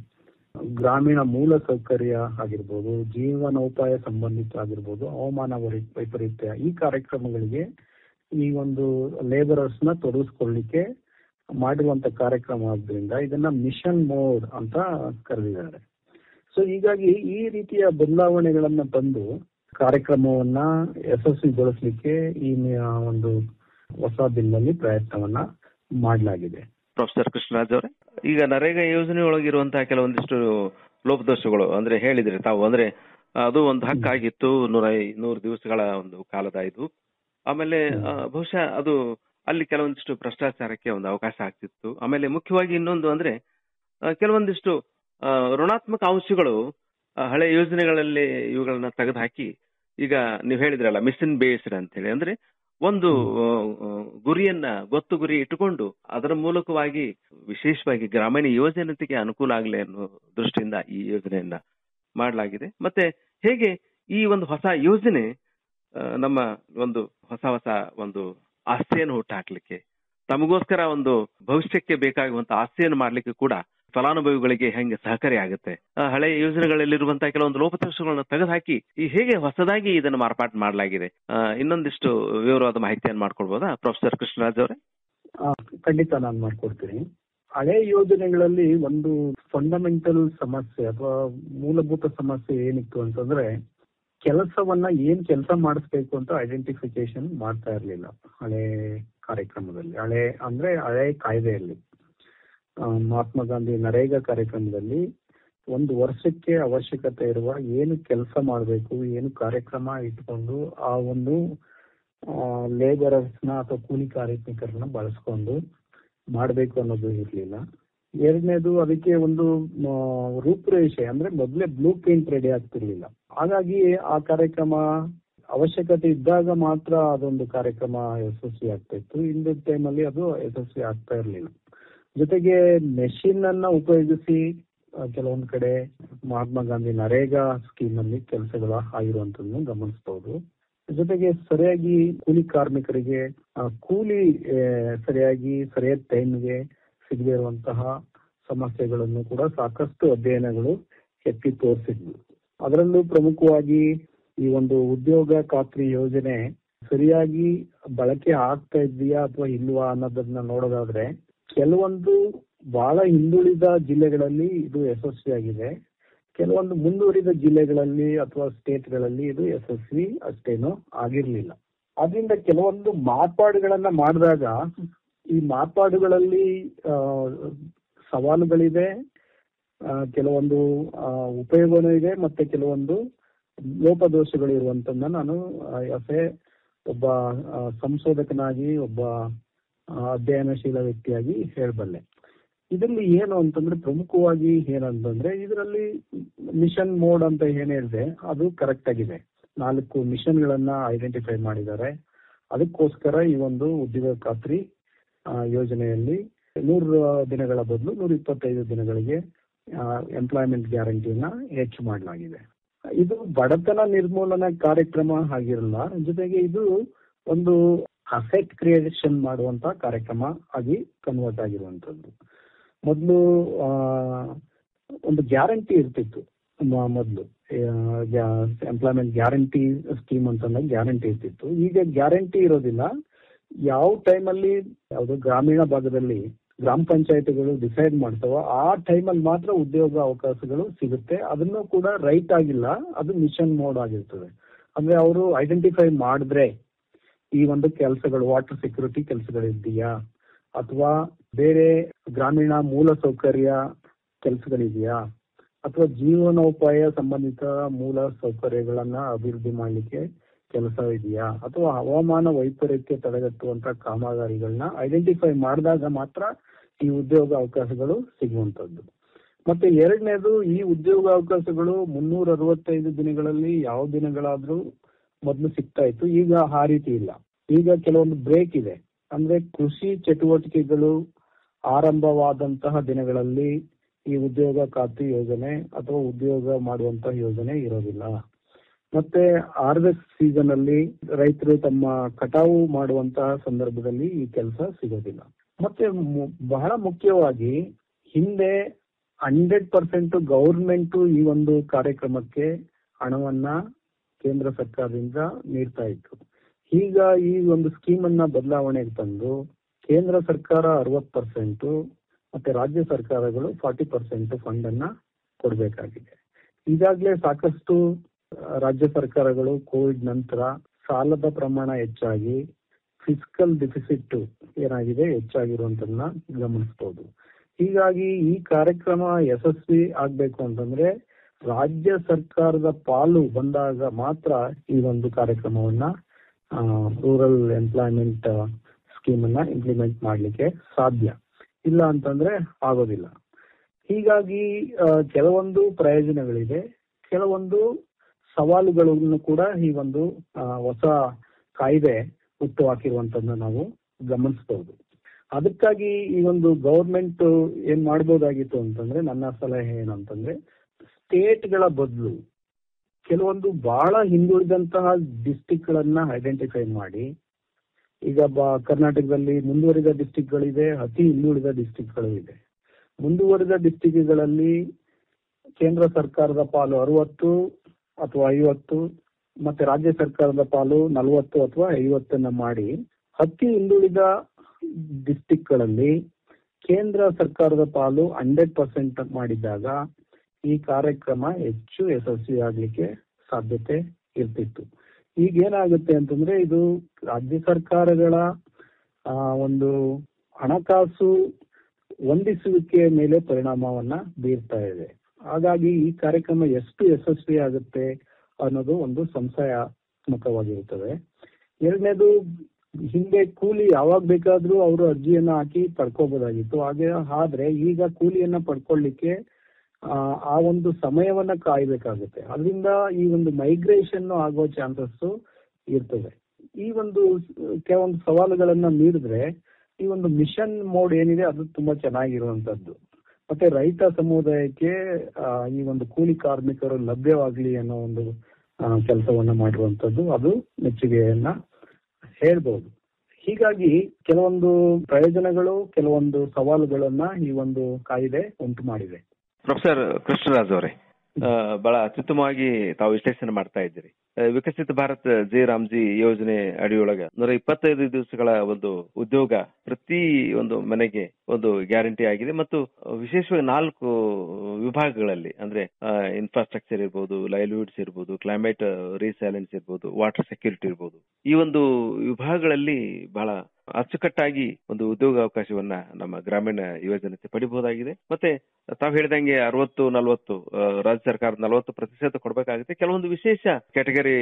ಗ್ರಾಮೀಣ ಮೂಲ ಸೌಕರ್ಯ ಆಗಿರ್ಬೋದು ಜೀವನೋಪಾಯ ಸಂಬಂಧಿತ ಆಗಿರ್ಬೋದು ಹವಾಮಾನ ವೈ- ವೈಪರೀತ್ಯ ಈ ಕಾರ್ಯಕ್ರಮಗಳಿಗೆ ಈ ಒಂದು ಲೇಬರರ್ಸ್ ನ ತೊಡಗಿಸ್ಕೊಳ್ಳಿಕ್ಕೆ ಮಾಡಿರುವಂತ ಕಾರ್ಯಕ್ರಮ ಆದ್ರಿಂದ ಇದನ್ನ ಮಿಷನ್ ಮೋಡ್ ಅಂತ ಕರೆದಿದ್ದಾರೆ ಸೊ ಹೀಗಾಗಿ ಈ ರೀತಿಯ ಬದಲಾವಣೆಗಳನ್ನ ತಂದು ಕಾರ್ಯಕ್ರಮವನ್ನ ಯಶಸ್ವಿಗೊಳಿಸಲಿಕ್ಕೆ ಈ ನಿ- ಒಂದು ಹೊಸ ಬಿಲ್ ಅಲ್ಲಿ ಪ್ರಯತ್ನವನ್ನ ಮಾಡಲಾಗಿದೆ ಪ್ರೊಫೆಸರ್ ಕೃಷ್ಣರಾಜ್ ಅವರೇ ಈಗ ನರೇಗಾ ಯೋಜನೆ ಒಳಗಿರುವಂತಹ ಕೆಲವೊಂದಿಷ್ಟು ಲೋಪದೋಷಗಳು ಅಂದ್ರೆ ಹೇಳಿದ್ರಿ ತಾವು ಅಂದ್ರೆ ಅದು ಒಂದು ಹಕ್ಕಾಗಿತ್ತು ನೂರ ನೂರು ದಿವಸಗಳ ಒಂದು ಕಾಲದ ಇದು ಆಮೇಲೆ ಆ, ಬಹುಶಃ ಅದು ಅಲ್ಲಿ ಕೆಲವೊಂದಿಷ್ಟು ಭ್ರಷ್ಟಾಚಾರಕ್ಕೆ ಒಂದು ಅವಕಾಶ ಆಗ್ತಿತ್ತು ಆಮೇಲೆ ಮುಖ್ಯವಾಗಿ ಇನ್ನೊಂದು ಅಂದ್ರೆ ಆ, ಕೆಲವೊಂದಿಷ್ಟು ಆ, ಋಣಾತ್ಮಕ ಅಂಶಗಳು ಆ, ಹಳೆ ಯೋಜನೆಗಳಲ್ಲಿ ಇವುಗಳನ್ನ ತೆಗೆದುಹಾಕಿ ಈಗ ನೀವು ಹೇಳಿದ್ರಲ್ಲ ಮಿಷನ್ ಬೇಸ್ಡ್ ಅಂತ ಹೇಳಿ ಅಂದ್ರೆ ಒಂದು ಆ, ಆ, ಗುರಿಯನ್ನ ಗೊತ್ತು ಗುರಿ ಇಟ್ಟುಕೊಂಡು ಅದರ ಮೂಲಕವಾಗಿ ವಿಶೇಷವಾಗಿ ಗ್ರಾಮೀಣ ಯೋಜನೆಗೆ ಅನುಕೂಲ ಆಗಲಿ ಅನ್ನೋ ದೃಷ್ಟಿಯಿಂದ ಈ ಯೋಜನೆಯನ್ನ ಮಾಡಲಾಗಿದೆ ಮತ್ತೆ ಹೇಗೆ ಈ ಒಂದು ಹೊಸ ಯೋಜನೆ ಆ, ನಮ್ಮ ಒಂದು ಹೊಸ ಹೊಸ ಒಂದು ಆಸ್ತಿಯನ್ನು ಹುಟ್ಟಾಕ್ಲಿಕ್ಕೆ ತಮಗೋಸ್ಕರ ಒಂದು ಭವಿಷ್ಯಕ್ಕೆ ಬೇಕಾಗುವಂತ ಆಸ್ತಿಯನ್ನು ಮಾಡ್ಲಿಕ್ಕೆ ಕೂಡ ಫಲಾನುಭವಿಗಳಿಗೆ ಹೆಂಗೆ ಸಹಕಾರಿ ಆಗುತ್ತೆ ಆ, ಹಳೆ ಯೋಜನೆಗಳಲ್ಲಿರುವಂತಹ ಕೆಲವೊಂದು ಲೋಪದೋಷಗಳನ್ನ ತೆಗೆದುಹಾಕಿ ಈ ಹೇಗೆ ಹೊಸದಾಗಿ ಇದನ್ನು ಮಾರ್ಪಾಟು ಮಾಡಲಾಗಿದೆ ಆ, ಇನ್ನೊಂದಿಷ್ಟು ವಿವರವಾದ ಮಾಹಿತಿಯನ್ನು ಮಾಡ್ಕೊಳ್ಬೋದಾ ಪ್ರೊಫೆಸರ್ ಕೃಷ್ಣರಾಜ್ ಅವರೇ ಆ, ಖಂಡಿತ ನಾನು ಮಾಡ್ಕೊಡ್ತೀನಿ ಹಳೆ ಯೋಜನೆಗಳಲ್ಲಿ ಒಂದು ಫಂಡಮೆಂಟಲ್ ಸಮಸ್ಯೆ ಅಥವಾ ಮೂಲಭೂತ ಸಮಸ್ಯೆ ಏನಿತ್ತು ಅಂತಂದ್ರೆ ಕೆಲಸವನ್ನ ಏನ್ ಕೆಲಸ ಮಾಡಿಸ್ಬೇಕು ಅಂತ ಐಡೆಂಟಿಫಿಕೇಶನ್ ಮಾಡ್ತಾ ಇರ್ಲಿಲ್ಲ ಹಳೆ ಕಾರ್ಯಕ್ರಮದಲ್ಲಿ ಹಳೆ ಅಂದ್ರೆ ಹಳೆ ಕಾಯ್ದೆಯಲ್ಲಿ ಆ, ಮಹಾತ್ಮ ಗಾಂಧಿ ನರೇಗಾ ಕಾರ್ಯಕ್ರಮದಲ್ಲಿ ಒಂದು ವರ್ಷಕ್ಕೆ ಅವಶ್ಯಕತೆ ಇರುವ ಏನು ಕೆಲಸ ಮಾಡಬೇಕು ಏನು ಕಾರ್ಯಕ್ರಮ ಇಟ್ಕೊಂಡು ಆ ಒಂದು ಲೇಬರರ್ಸ್ನ ಅಥವಾ ಕೂಲಿ ಕಾರ್ಮಿಕರನ್ನ ಬಳಸ್ಕೊಂಡು ಮಾಡಬೇಕು ಅನ್ನೋದು ಇರ್ಲಿಲ್ಲ ಎರಡನೇದು ಅದಕ್ಕೆ ಒಂದು ಆ, ರೂಪುರೇಷೆ ಅಂದ್ರೆ ಮೊದಲೇ ಬ್ಲೂ ಪ್ರಿಂಟ್ ರೆಡಿ ಆಗ್ತಿರ್ಲಿಲ್ಲ ಹಾಗಾಗಿ ಆ ಕಾರ್ಯಕ್ರಮ ಅವಶ್ಯಕತೆ ಇದ್ದಾಗ ಮಾತ್ರ ಅದೊಂದು ಕಾರ್ಯಕ್ರಮ ಯಶಸ್ವಿ ಆಗ್ತಾ ಇತ್ತು ಹಿಂದಿನ ಟೈಮಲ್ಲಿ ಅದು ಯಶಸ್ವಿ ಆಗ್ತಾ ಇರ್ಲಿಲ್ಲ ಜೊತೆಗೆ ಮೆಷಿನ್ ಅನ್ನ ಉಪಯೋಗಿಸಿ ಆ, ಕೆಲವೊಂದ್ ಕಡೆ ಮಹಾತ್ಮ ಗಾಂಧಿ ನರೇಗಾ ಸ್ಕೀಮ್ ಅಲ್ಲಿ ಕೆಲಸಗಳು ಆಗಿರುವಂತದನ್ನು ಗಮನಿಸಬಹುದು ಜೊತೆಗೆ ಸರಿಯಾಗಿ ಕೂಲಿ ಕಾರ್ಮಿಕರಿಗೆ ಆ, ಕೂಲಿ ಆ, ಸರಿಯಾಗಿ ಸರಿಯಾದ ಟೈಮ್ಗೆ ಸಿಗದೇ ಇರುವಂತಹ ಸಮಸ್ಯೆಗಳನ್ನು ಕೂಡ ಸಾಕಷ್ಟು ಅಧ್ಯಯನಗಳು ಎತ್ತಿ ತೋರಿಸಿದ್ವು ಅದರಲ್ಲೂ ಪ್ರಮುಖವಾಗಿ ಈ ಒಂದು ಉದ್ಯೋಗ ಖಾತ್ರಿ ಯೋಜನೆ ಸರಿಯಾಗಿ ಬಳಕೆ ಆಗ್ತಾ ಇದೆಯಾ ಅಥವಾ ಇಲ್ವಾ ಅನ್ನೋದನ್ನ ನೋಡೋದಾದ್ರೆ ಕೆಲವೊಂದು ಬಹಳ ಹಿಂದುಳಿದ ಜಿಲ್ಲೆಗಳಲ್ಲಿ ಇದು ಯಶಸ್ವಿಯಾಗಿದೆ ಕೆಲವೊಂದು ಮುಂದುವರಿದ ಜಿಲ್ಲೆಗಳಲ್ಲಿ ಅಥವಾ ಸ್ಟೇಟ್ಗಳಲ್ಲಿ ಇದು ಯಶಸ್ವಿ ಅಷ್ಟೇನು ಆಗಿರ್ಲಿಲ್ಲ ಅದರಿಂದ ಕೆಲವೊಂದು ಮಾರ್ಪಾಡುಗಳನ್ನ ಮಾಡಿದಾಗ ಈ ಮಾರ್ಪಾಡುಗಳಲ್ಲಿ ಆ, ಸವಾಲುಗಳಿದೆ ಆ, ಕೆಲವೊಂದು ಆ, ಉಪಯೋಗನೂ ಇದೆ ಮತ್ತೆ ಕೆಲವೊಂದು ಲೋಪದೋಷಗಳು ಇರುವಂತನ್ನ ನಾನು ಯಾಸೆ ಒಬ್ಬ ಆ, ಸಂಶೋಧಕನಾಗಿ ಒಬ್ಬ ಆ, ಅಧ್ಯಯನಶೀಲ ವ್ಯಕ್ತಿಯಾಗಿ ಹೇಳಬಲ್ಲೆ ಇದರಲ್ಲಿ ಏನು ಅಂತಂದ್ರೆ ಪ್ರಮುಖವಾಗಿ ಏನಂತಂದ್ರೆ ಇದರಲ್ಲಿ ಮಿಷನ್ ಮೋಡ್ ಅಂತ ಏನ್ ಹೇಳಿದೆ ಅದು ಕರೆಕ್ಟ್ ಆಗಿದೆ ನಾಲ್ಕು ಮಿಷನ್ ಗಳನ್ನ ಐಡೆಂಟಿಫೈ ಮಾಡಿದ್ದಾರೆ ಅದಕ್ಕೋಸ್ಕರ ಈ ಒಂದು ಉದ್ಯೋಗ ಖಾತ್ರಿ ಆ, ಯೋಜನೆಯಲ್ಲಿ ನೂರು ದಿನಗಳ ಬದಲು ನೂರ ಇಪ್ಪತ್ತೈದು ದಿನಗಳಿಗೆ ಎಂಪ್ಲಾಯ್ಮೆಂಟ್ ಗ್ಯಾರಂಟಿಯನ್ನ ಹೆಚ್ಚು ಮಾಡಲಾಗಿದೆ ಇದು ಬಡತನ ನಿರ್ಮೂಲನಾ ಕಾರ್ಯಕ್ರಮ ಆಗಿರಲ್ಲ ಜೊತೆಗೆ ಇದು ಒಂದು ಅಸೆಟ್ ಕ್ರಿಯೇಷನ್ ಮಾಡುವಂತ ಕಾರ್ಯಕ್ರಮ ಆಗಿ ಕನ್ವರ್ಟ್ ಆಗಿರುವಂತದ್ದು ಮೊದಲು ಒಂದು ಗ್ಯಾರಂಟಿ ಇರ್ತಿತ್ತು ಮ- ಮೊದ್ಲು ಎಂಪ್ಲಾಯ್ಮೆಂಟ್ ಗ್ಯಾರಂಟಿ ಸ್ಕೀಮ್ ಅಂತಂದಾಗ ಗ್ಯಾರಂಟಿ ಇರ್ತಿತ್ತು ಈಗ ಗ್ಯಾರಂಟಿ ಇರೋದಿಲ್ಲ ಯಾವ ಟೈಮಲ್ಲಿ ಯಾವುದು ಗ್ರಾಮೀಣ ಭಾಗದಲ್ಲಿ ಗ್ರಾಮ ಪಂಚಾಯತಿಗಳು ಡಿಸೈಡ್ ಮಾಡ್ತಾವೋ ಆ ಟೈಮಲ್ಲಿ ಮಾತ್ರ ಉದ್ಯೋಗ ಅವಕಾಶಗಳು ಸಿಗುತ್ತೆ ಅದನ್ನು ಕೂಡ ರೈಟ್ ಆಗಿಲ್ಲ ಅದು ಮಿಷನ್ ಮೋಡ್ ಆಗಿರ್ತದೆ ಅಂದ್ರೆ ಅವರು ಐಡೆಂಟಿಫೈ ಮಾಡಿದ್ರೆ ಈ ಒಂದು ಕೆಲಸಗಳು ವಾಟರ್ ಸೆಕ್ಯೂರಿಟಿ ಕೆಲಸಗಳಿದೆಯಾ ಅಥವಾ ಬೇರೆ ಗ್ರಾಮೀಣ ಮೂಲ ಸೌಕರ್ಯ ಕೆಲಸಗಳಿದೆಯಾ ಅಥವಾ ಜೀವನೋಪಾಯ ಸಂಬಂಧಿತ ಮೂಲ ಸೌಕರ್ಯಗಳನ್ನ ಅಭಿವೃದ್ಧಿ ಮಾಡಲಿಕ್ಕೆ ಕೆಲಸ ಇದೆಯಾ ಅಥವಾ ಹವಾಮಾನ ವೈಪರೀತ್ಯ ತಡೆಗಟ್ಟುವಂತ ಕಾಮಗಾರಿಗಳನ್ನ ಐಡೆಂಟಿಫೈ ಮಾಡಿದಾಗ ಮಾತ್ರ ಈ ಉದ್ಯೋಗ ಅವಕಾಶಗಳು ಸಿಗುವಂತದ್ದು ಮತ್ತೆ ಎರಡನೇದು ಈ ಉದ್ಯೋಗ ಅವಕಾಶಗಳು ಮುನ್ನೂರ ಅರವತ್ತೈದು ದಿನಗಳಲ್ಲಿ ಯಾವ ದಿನಗಳಾದ್ರೂ ಮೊದಲು ಸಿಗ್ತಾ ಇತ್ತು ಈಗ ಆ ರೀತಿ ಇಲ್ಲ ಈಗ ಕೆಲವೊಂದು ಬ್ರೇಕ್ ಇದೆ ಅಂದ್ರೆ ಕೃಷಿ ಚಟುವಟಿಕೆಗಳು ಆರಂಭವಾದಂತಹ ದಿನಗಳಲ್ಲಿ ಈ ಉದ್ಯೋಗ ಖಾತ್ರಿ ಯೋಜನೆ ಅಥವಾ ಉದ್ಯೋಗ ಮಾಡುವಂತಹ ಯೋಜನೆ ಇರೋದಿಲ್ಲ ಮತ್ತೆ ಹಾರ್ವೆಸ್ಟ್ ಸೀಸನ್ ಅಲ್ಲಿ ರೈತರು ತಮ್ಮ ಕಟಾವು ಮಾಡುವಂತಹ ಸಂದರ್ಭದಲ್ಲಿ ಈ ಕೆಲಸ ಸಿಗೋದಿಲ್ಲ ಮತ್ತೆ ಮು- ಬಹಳ ಮುಖ್ಯವಾಗಿ ಹಿಂದೆ ಹಂಡ್ರೆಡ್ ಪರ್ಸೆಂಟ್ ಗೌರ್ಮೆಂಟ್ ಈ ಒಂದು ಕಾರ್ಯಕ್ರಮಕ್ಕೆ ಹಣವನ್ನ ಕೇಂದ್ರ ಸರ್ಕಾರದಿಂದ ನೀಡ್ತಾ ಇತ್ತು ಈಗ ಈ ಒಂದು ಸ್ಕೀಮ್ ಅನ್ನ ಬದಲಾವಣೆಗೆ ತಂದು ಕೇಂದ್ರ ಸರ್ಕಾರ ಅರವತ್ ಪರ್ಸೆಂಟ್ ಮತ್ತೆ ರಾಜ್ಯ ಸರ್ಕಾರಗಳು ಫಾರ್ಟಿ ಪರ್ಸೆಂಟ್ ಫಂಡ್ ಅನ್ನ ಕೊಡಬೇಕಾಗಿದೆ ಈಗಾಗಲೇ ಸಾಕಷ್ಟು ಆ, ರಾಜ್ಯ ಸರ್ಕಾರಗಳು ಕೋವಿಡ್ ನಂತರ ಸಾಲದ ಪ್ರಮಾಣ ಹೆಚ್ಚಾಗಿ ಫಿಸಿಕಲ್ ಡಿಫಿಸಿಟ್ ಏನಾಗಿದೆ ಹೆಚ್ಚಾಗಿರುವಂತದನ್ನ ಗಮನಿಸಬಹುದು ಹೀಗಾಗಿ ಈ ಕಾರ್ಯಕ್ರಮ ಯಶಸ್ವಿ ಆಗ್ಬೇಕು ಅಂತಂದ್ರೆ ರಾಜ್ಯ ಸರ್ಕಾರದ ಪಾಲು ಬಂದಾಗ ಮಾತ್ರ ಈ ಒಂದು ಕಾರ್ಯಕ್ರಮವನ್ನ ರೂರಲ್ ಎಂಪ್ಲಾಯ್ಮೆಂಟ್ ಸ್ಕೀಮ್ ಅನ್ನ ಇಂಪ್ಲಿಮೆಂಟ್ ಮಾಡ್ಲಿಕ್ಕೆ ಸಾಧ್ಯ ಇಲ್ಲ ಅಂತಂದ್ರೆ ಆಗೋದಿಲ್ಲ ಹೀಗಾಗಿ ಆ, ಕೆಲವೊಂದು ಪ್ರಯೋಜನಗಳಿದೆ ಕೆಲವೊಂದು ಸವಾಲುಗಳನ್ನು ಕೂಡ ಈ ಒಂದು ಆ, ಹೊಸ ಕಾಯ್ದೆ ಹುಟ್ಟುಹಾಕಿರುವಂತದನ್ನ ನಾವು ಗಮನಿಸಬಹುದು ಅದಕ್ಕಾಗಿ ಈ ಒಂದು ಗೌರ್ಮೆಂಟ್ ಏನ್ ಮಾಡ್ಬೋದಾಗಿತ್ತು ಅಂತಂದ್ರೆ ನನ್ನ ಸಲಹೆ ಏನಂತಂದ್ರೆ ಸ್ಟೇಟ್ಗಳ ಬದಲು ಕೆಲವೊಂದು ಬಹಳ ಹಿಂದುಳಿದಂತಹ ಡಿಸ್ಟಿಕ್ ಗಳನ್ನ ಐಡೆಂಟಿಫೈ ಮಾಡಿ ಈಗ ಬ- ಕರ್ನಾಟಕದಲ್ಲಿ ಮುಂದುವರಿದ ಡಿಸ್ಟಿಕ್ಗಳಿದೆ ಅತಿ ಹಿಂದುಳಿದ ಡಿಸ್ಟಿಕ್ಗಳು ಇದೆ ಮುಂದುವರಿದ ಡಿಸ್ಟಿಕ್ಗಳಲ್ಲಿ ಕೇಂದ್ರ ಸರ್ಕಾರದ ಪಾಲು ಅರವತ್ತು ಅಥವಾ ಐವತ್ತು ಮತ್ತೆ ರಾಜ್ಯ ಸರ್ಕಾರದ ಪಾಲು ನಲವತ್ತು ಅಥವಾ ಐವತ್ತನ್ನ ಮಾಡಿ ಅತಿ ಹಿಂದುಳಿದ ಡಿಸ್ಟಿಕ್ಗಳಲ್ಲಿ ಕೇಂದ್ರ ಸರ್ಕಾರದ ಪಾಲು ಹಂಡ್ರೆಡ್ ಪರ್ಸೆಂಟ್ ಮಾಡಿದಾಗ ಈ ಕಾರ್ಯಕ್ರಮ ಹೆಚ್ಚು ಯಶಸ್ವಿ ಆಗ್ಲಿಕ್ಕೆ ಸಾಧ್ಯತೆ ಇರ್ತಿತ್ತು ಈಗ ಏನಾಗುತ್ತೆ ಅಂತಂದ್ರೆ ಇದು ರಾಜ್ಯ ಸರ್ಕಾರಗಳ ಆ, ಒಂದು ಹಣಕಾಸು ಹೊಂದಿಸುವಿಕೆಯ ಮೇಲೆ ಪರಿಣಾಮವನ್ನ ಬೀರ್ತಾ ಇದೆ ಹಾಗಾಗಿ ಈ ಕಾರ್ಯಕ್ರಮ ಎಷ್ಟು ಯಶಸ್ವಿ ಆಗುತ್ತೆ ಅನ್ನೋದು ಒಂದು ಸಂಶಯಾತ್ಮಕವಾಗಿರುತ್ತದೆ ಎರಡನೇದು ಹಿಂದೆ ಕೂಲಿ ಯಾವಾಗ ಬೇಕಾದ್ರೂ ಅವರು ಅರ್ಜಿಯನ್ನ ಹಾಕಿ ಪಡ್ಕೋಬಹುದಾಗಿತ್ತು ಹಾಗೆ ಆದ್ರೆ ಈಗ ಕೂಲಿಯನ್ನ ಪಡ್ಕೊಳ್ಳಿಕ್ಕೆ ಆ, ಆ ಒಂದು ಸಮಯವನ್ನ ಕಾಯ್ಬೇಕಾಗುತ್ತೆ ಅದರಿಂದ ಈ ಒಂದು ಮೈಗ್ರೇಷನ್ ಆಗೋ ಚಾನ್ಸಸ್ ಇರ್ತದೆ ಈ ಒಂದು ಕೆಲವೊಂದು ಸವಾಲುಗಳನ್ನ ಮೀರಿದ್ರೆ ಈ ಒಂದು ಮಿಷನ್ ಮೋಡ್ ಏನಿದೆ ಅದು ತುಂಬಾ ಚೆನ್ನಾಗಿರುವಂತದ್ದು ಮತ್ತೆ ರೈತ ಸಮುದಾಯಕ್ಕೆ ಆ, ಈ ಒಂದು ಕೂಲಿ ಕಾರ್ಮಿಕರು ಲಭ್ಯವಾಗ್ಲಿ ಅನ್ನೋ ಒಂದು ಕೆಲಸವನ್ನ ಮಾಡಿರುವಂತದ್ದು ಅದು ಮೆಚ್ಚುಗೆಯನ್ನ ಹೇಳ್ಬೋದು ಹೀಗಾಗಿ ಕೆಲವೊಂದು ಪ್ರಯೋಜನಗಳು ಕೆಲವೊಂದು ಸವಾಲುಗಳನ್ನ ಈ ಒಂದು ಕಾಯ್ದೆ ಉಂಟು ಮಾಡಿದೆ ಪ್ರೊಫೆಸರ್ ಕೃಷ್ಣರಾಜ್ ಅವರೇ ಆ, ಬಹಳ ಅತ್ಯುತ್ತಮವಾಗಿ ತಾವು ವಿಶ್ಲೇಷಣೆ ಮಾಡ್ತಾ ಇದ್ದೀರಿ ಆ, ವಿಕಸಿತ ಭಾರತ್ ಜೆ ರಾಮ್ಜಿ ಯೋಜನೆ ಅಡಿಯೊಳಗ ನೂರ ಇಪ್ಪತ್ತೈದು ದಿವಸಗಳ ಒಂದು ಉದ್ಯೋಗ ಪ್ರತಿ ಒಂದು ಮನೆಗೆ ಒಂದು ಗ್ಯಾರಂಟಿ ಆಗಿದೆ ಮತ್ತು ವಿಶೇಷವಾಗಿ ನಾಲ್ಕು ವಿಭಾಗಗಳಲ್ಲಿ ಅಂದ್ರೆ ಇನ್ಫ್ರಾಸ್ಟ್ರಕ್ಚರ್ ಇರ್ಬೋದು ಲೈವ್ಲಿಹುಡ್ಸ್ ಇರ್ಬೋದು ಕ್ಲೈಮೇಟ್ ರೀಸೈಲೆನ್ಸ್ ಇರ್ಬೋದು ವಾಟರ್ ಸೆಕ್ಯೂರಿಟಿ ಇರ್ಬೋದು ಈ ಒಂದು ವಿಭಾಗಗಳಲ್ಲಿ ಬಹಳ ಅಚ್ಚುಕಟ್ಟಾಗಿ ಒಂದು ಉದ್ಯೋಗ ಅವಕಾಶವನ್ನ ನಮ್ಮ ಗ್ರಾಮೀಣ ಯುವಜನತೆ ಪಡಿಬಹುದಾಗಿದೆ ಮತ್ತೆ ತಾವು ಹೇಳಿದಂಗೆ ಅರವತ್ತು ನಲವತ್ತು ರಾಜ್ಯ ಸರ್ಕಾರ ನಲವತ್ತು ಪ್ರತಿಶತ ಕೊಡಬೇಕಾಗುತ್ತೆ ಕೆಲವೊಂದು ವಿಶೇಷ ಕ್ಯಾಟಗರಿ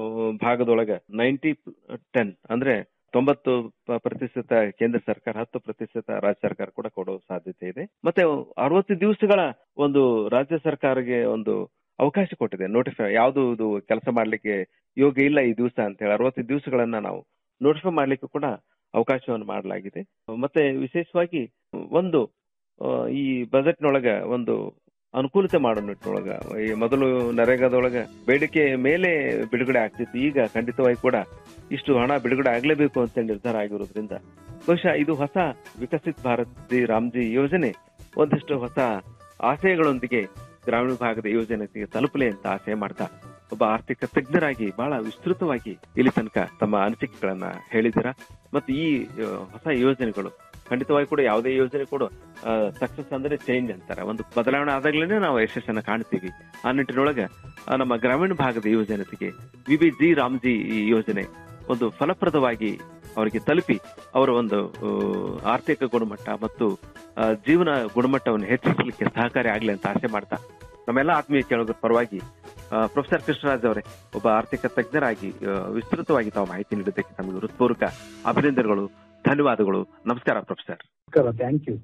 ಭಾಗದೊಳಗ ನೈಂಟಿ ಟೆನ್ ಅಂದ್ರೆ ತೊಂಬತ್ತು ಪ- ಪ್ರತಿಶತ ಕೇಂದ್ರ ಸರ್ಕಾರ ಹತ್ತು ಪ್ರತಿಶತ ರಾಜ್ಯ ಸರ್ಕಾರ ಕೂಡ ಕೊಡೋ ಸಾಧ್ಯತೆ ಇದೆ ಮತ್ತೆ ಅರವತ್ತು ದಿವಸಗಳ ಒಂದು ರಾಜ್ಯ ಸರ್ಕಾರಕ್ಕೆ ಒಂದು ಅವಕಾಶ ಕೊಟ್ಟಿದೆ ನೋಟಿಫೈ ಯಾವುದು ಇದು ಕೆಲಸ ಮಾಡ್ಲಿಕ್ಕೆ ಯೋಗ್ಯ ಇಲ್ಲ ಈ ದಿವಸ ಅಂತ ಹೇಳಿ ಅರವತ್ತು ದಿವಸಗಳನ್ನ ನಾವು ನೋಟಿಫೈ ಮಾಡ್ಲಿಕ್ಕೆ ಕೂಡ ಅವಕಾಶವನ್ನು ಮಾಡಲಾಗಿದೆ ಮತ್ತೆ ವಿಶೇಷವಾಗಿ ಒಂದು ಆ, ಈ ಬಜೆಟ್ನೊಳಗ ಒಂದು ಅನುಕೂಲತೆ ಮಾಡೋ ನಿಟ್ಟಿನೊಳಗ ಈ ಮೊದಲು ನರೇಗಾದೊಳಗ ಬೇಡಿಕೆ ಮೇಲೆ ಬಿಡುಗಡೆ ಆಗ್ತಿತ್ತು ಈಗ ಖಂಡಿತವಾಗಿ ಕೂಡ ಇಷ್ಟು ಹಣ ಬಿಡುಗಡೆ ಆಗ್ಲೇಬೇಕು ಅಂತ ನಿರ್ಧಾರ ಆಗಿರೋದ್ರಿಂದ ಬಹುಶಃ ಇದು ಹೊಸ ವಿಕಸಿತ್ ಭಾರತ್ ಜಿ ರಾಮ್ಜಿ ಯೋಜನೆ ಒಂದಿಷ್ಟು ಹೊಸ ಆಶಯಗಳೊಂದಿಗೆ ಗ್ರಾಮೀಣ ಭಾಗದ ಯೋಜನೆಗೆ ತಲುಪಲಿ ಅಂತ ಆಶಯ ಮಾಡ್ತಾ ಒಬ್ಬ ಆರ್ಥಿಕ ತಜ್ಞರಾಗಿ ಬಹಳ ವಿಸ್ತೃತವಾಗಿ ಇಲ್ಲಿ ತನಕ ತಮ್ಮ ಅನಿಸಿಕೆಗಳನ್ನ ಹೇಳಿದ್ದೀರಾ ಮತ್ತು ಈ ಆ, ಹೊಸ ಯೋಜನೆಗಳು ಖಂಡಿತವಾಗಿ ಕೂಡ ಯಾವುದೇ ಯೋಜನೆ ಕೂಡ ಸಕ್ಸಸ್ ಅಂದ್ರೆ ಚೇಂಜ್ ಅಂತಾರೆ ಒಂದು ಬದಲಾವಣೆ ಆದಾಗ್ಲೇನೆ ನಾವು ಯಶಸ್ಸನ್ನ ಕಾಣ್ತೀವಿ ಆ ನಿಟ್ಟಿನೊಳಗ ಆ, ನಮ್ಮ ಗ್ರಾಮೀಣ ಭಾಗದ ಯುವಜನತೆಗೆ ವಿ ಬಿ ಜಿ ರಾಮ್ಜಿ ಈ ಯೋಜನೆ ಒಂದು ಫಲಪ್ರದವಾಗಿ ಅವರಿಗೆ ತಲುಪಿ ಅವರ ಒಂದು ಆ, ಆರ್ಥಿಕ ಗುಣಮಟ್ಟ ಮತ್ತು ಆ, ಜೀವನ ಗುಣಮಟ್ಟವನ್ನು ಹೆಚ್ಚಿಸಲಿಕ್ಕೆ ಸಹಕಾರಿ ಆಗ್ಲಿ ಅಂತ ಆಸೆ ಮಾಡ್ತಾ ನಮ್ಮೆಲ್ಲ ಆತ್ಮೀಯ ಕೇಳೋದ್ರ ಪರವಾಗಿ ಆ, ಪ್ರೊಫೆಸರ್ ಕೃಷ್ಣರಾಜ್ ಅವರೇ ಒಬ್ಬ ಆರ್ಥಿಕ ತಜ್ಞರಾಗಿ ಆ, ವಿಸ್ತೃತವಾಗಿ ತಾವು ಮಾಹಿತಿ ನೀಡಿದ್ದಕ್ಕೆ ತಮಗೆ ಹೃತ್ಪೂರ್ವಕ ಅಭಿನಂದನೆಗಳು ಧನ್ಯವಾದಗಳು ನಮಸ್ಕಾರ ಪ್ರೊಫೆಸರ್ ನಮಸ್ಕಾರ ಥ್ಯಾಂಕ್ ಯು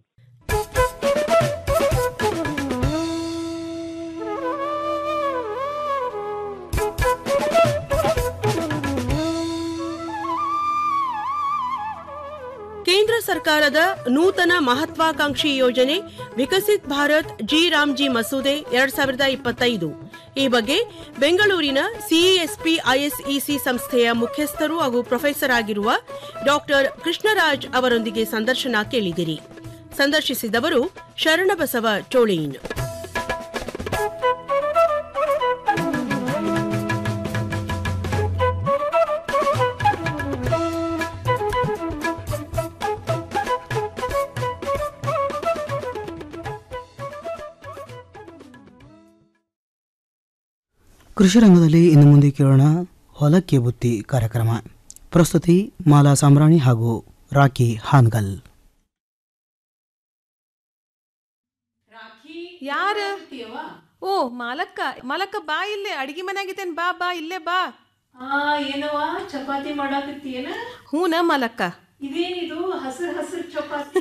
ಕೇಂದ್ರ ಸರ್ಕಾರದ ನೂತನ ಮಹತ್ವಾಕಾಂಕ್ಷಿ ಯೋಜನೆ ವಿಕಸಿತ್ ಭಾರತ್ ಜಿ ರಾಮ್ಜಿ ಮಸೂದೆ ಎರಡ್ ಸಾವಿರದ ಇಪ್ಪತ್ತೈದು ಈ ಬಗ್ಗೆ ಬೆಂಗಳೂರಿನ ಸಿಇಎಸ್ಪಿ ಐಎಸ್ಇಸಿ ಸಂಸ್ಥೆಯ ಮುಖ್ಯಸ್ಥರು ಹಾಗೂ ಪ್ರೊಫೆಸರ್ ಆಗಿರುವ ಡಾಕ್ಟರ್ ಕೃಷ್ಣರಾಜ್ ಅವರೊಂದಿಗೆ ಸಂದರ್ಶನ ಕೇಳಿದಿರಿ ಸಂದರ್ಶಿಸಿದವರು ಶರಣಬಸವ ಚೋಳೀನ್ ಕೃಷಿ ರಂಗದಲ್ಲಿ ಇನ್ನು ಮುಂದೆ ಕೇಳೋಣ ಹೊಲಕ್ಕೆ ಬುತ್ತಿ ಕಾರ್ಯಕ್ರಮ ಪ್ರಸ್ತುತಿ ಮಾಲಾ ಸಾಮ್ರಾಣಿ ಹಾಗೂ ರಾಕಿ ಹಾನ್ಗಲ್ ಯಾರ ಓ ಮಾಲಕ್ಕ ಮಾಲಕ್ಕ ಬಾ ಇಲ್ಲೇ ಅಡಿಗೆ ಮನ್ಯಾಗಿದ್ದೇನ್ ಬಾ ಬಾ ಇಲ್ಲೇ ಬಾ ಆ ಏನವ್ವ ಚಪಾತಿ ಮಾಡಾಕತ್ತೀಯನ ಹೂನ ಮಾಲಕ್ಕ ಇದೇನಿದು ಹಸಿರು ಹಸಿರು ಚಪಾತಿ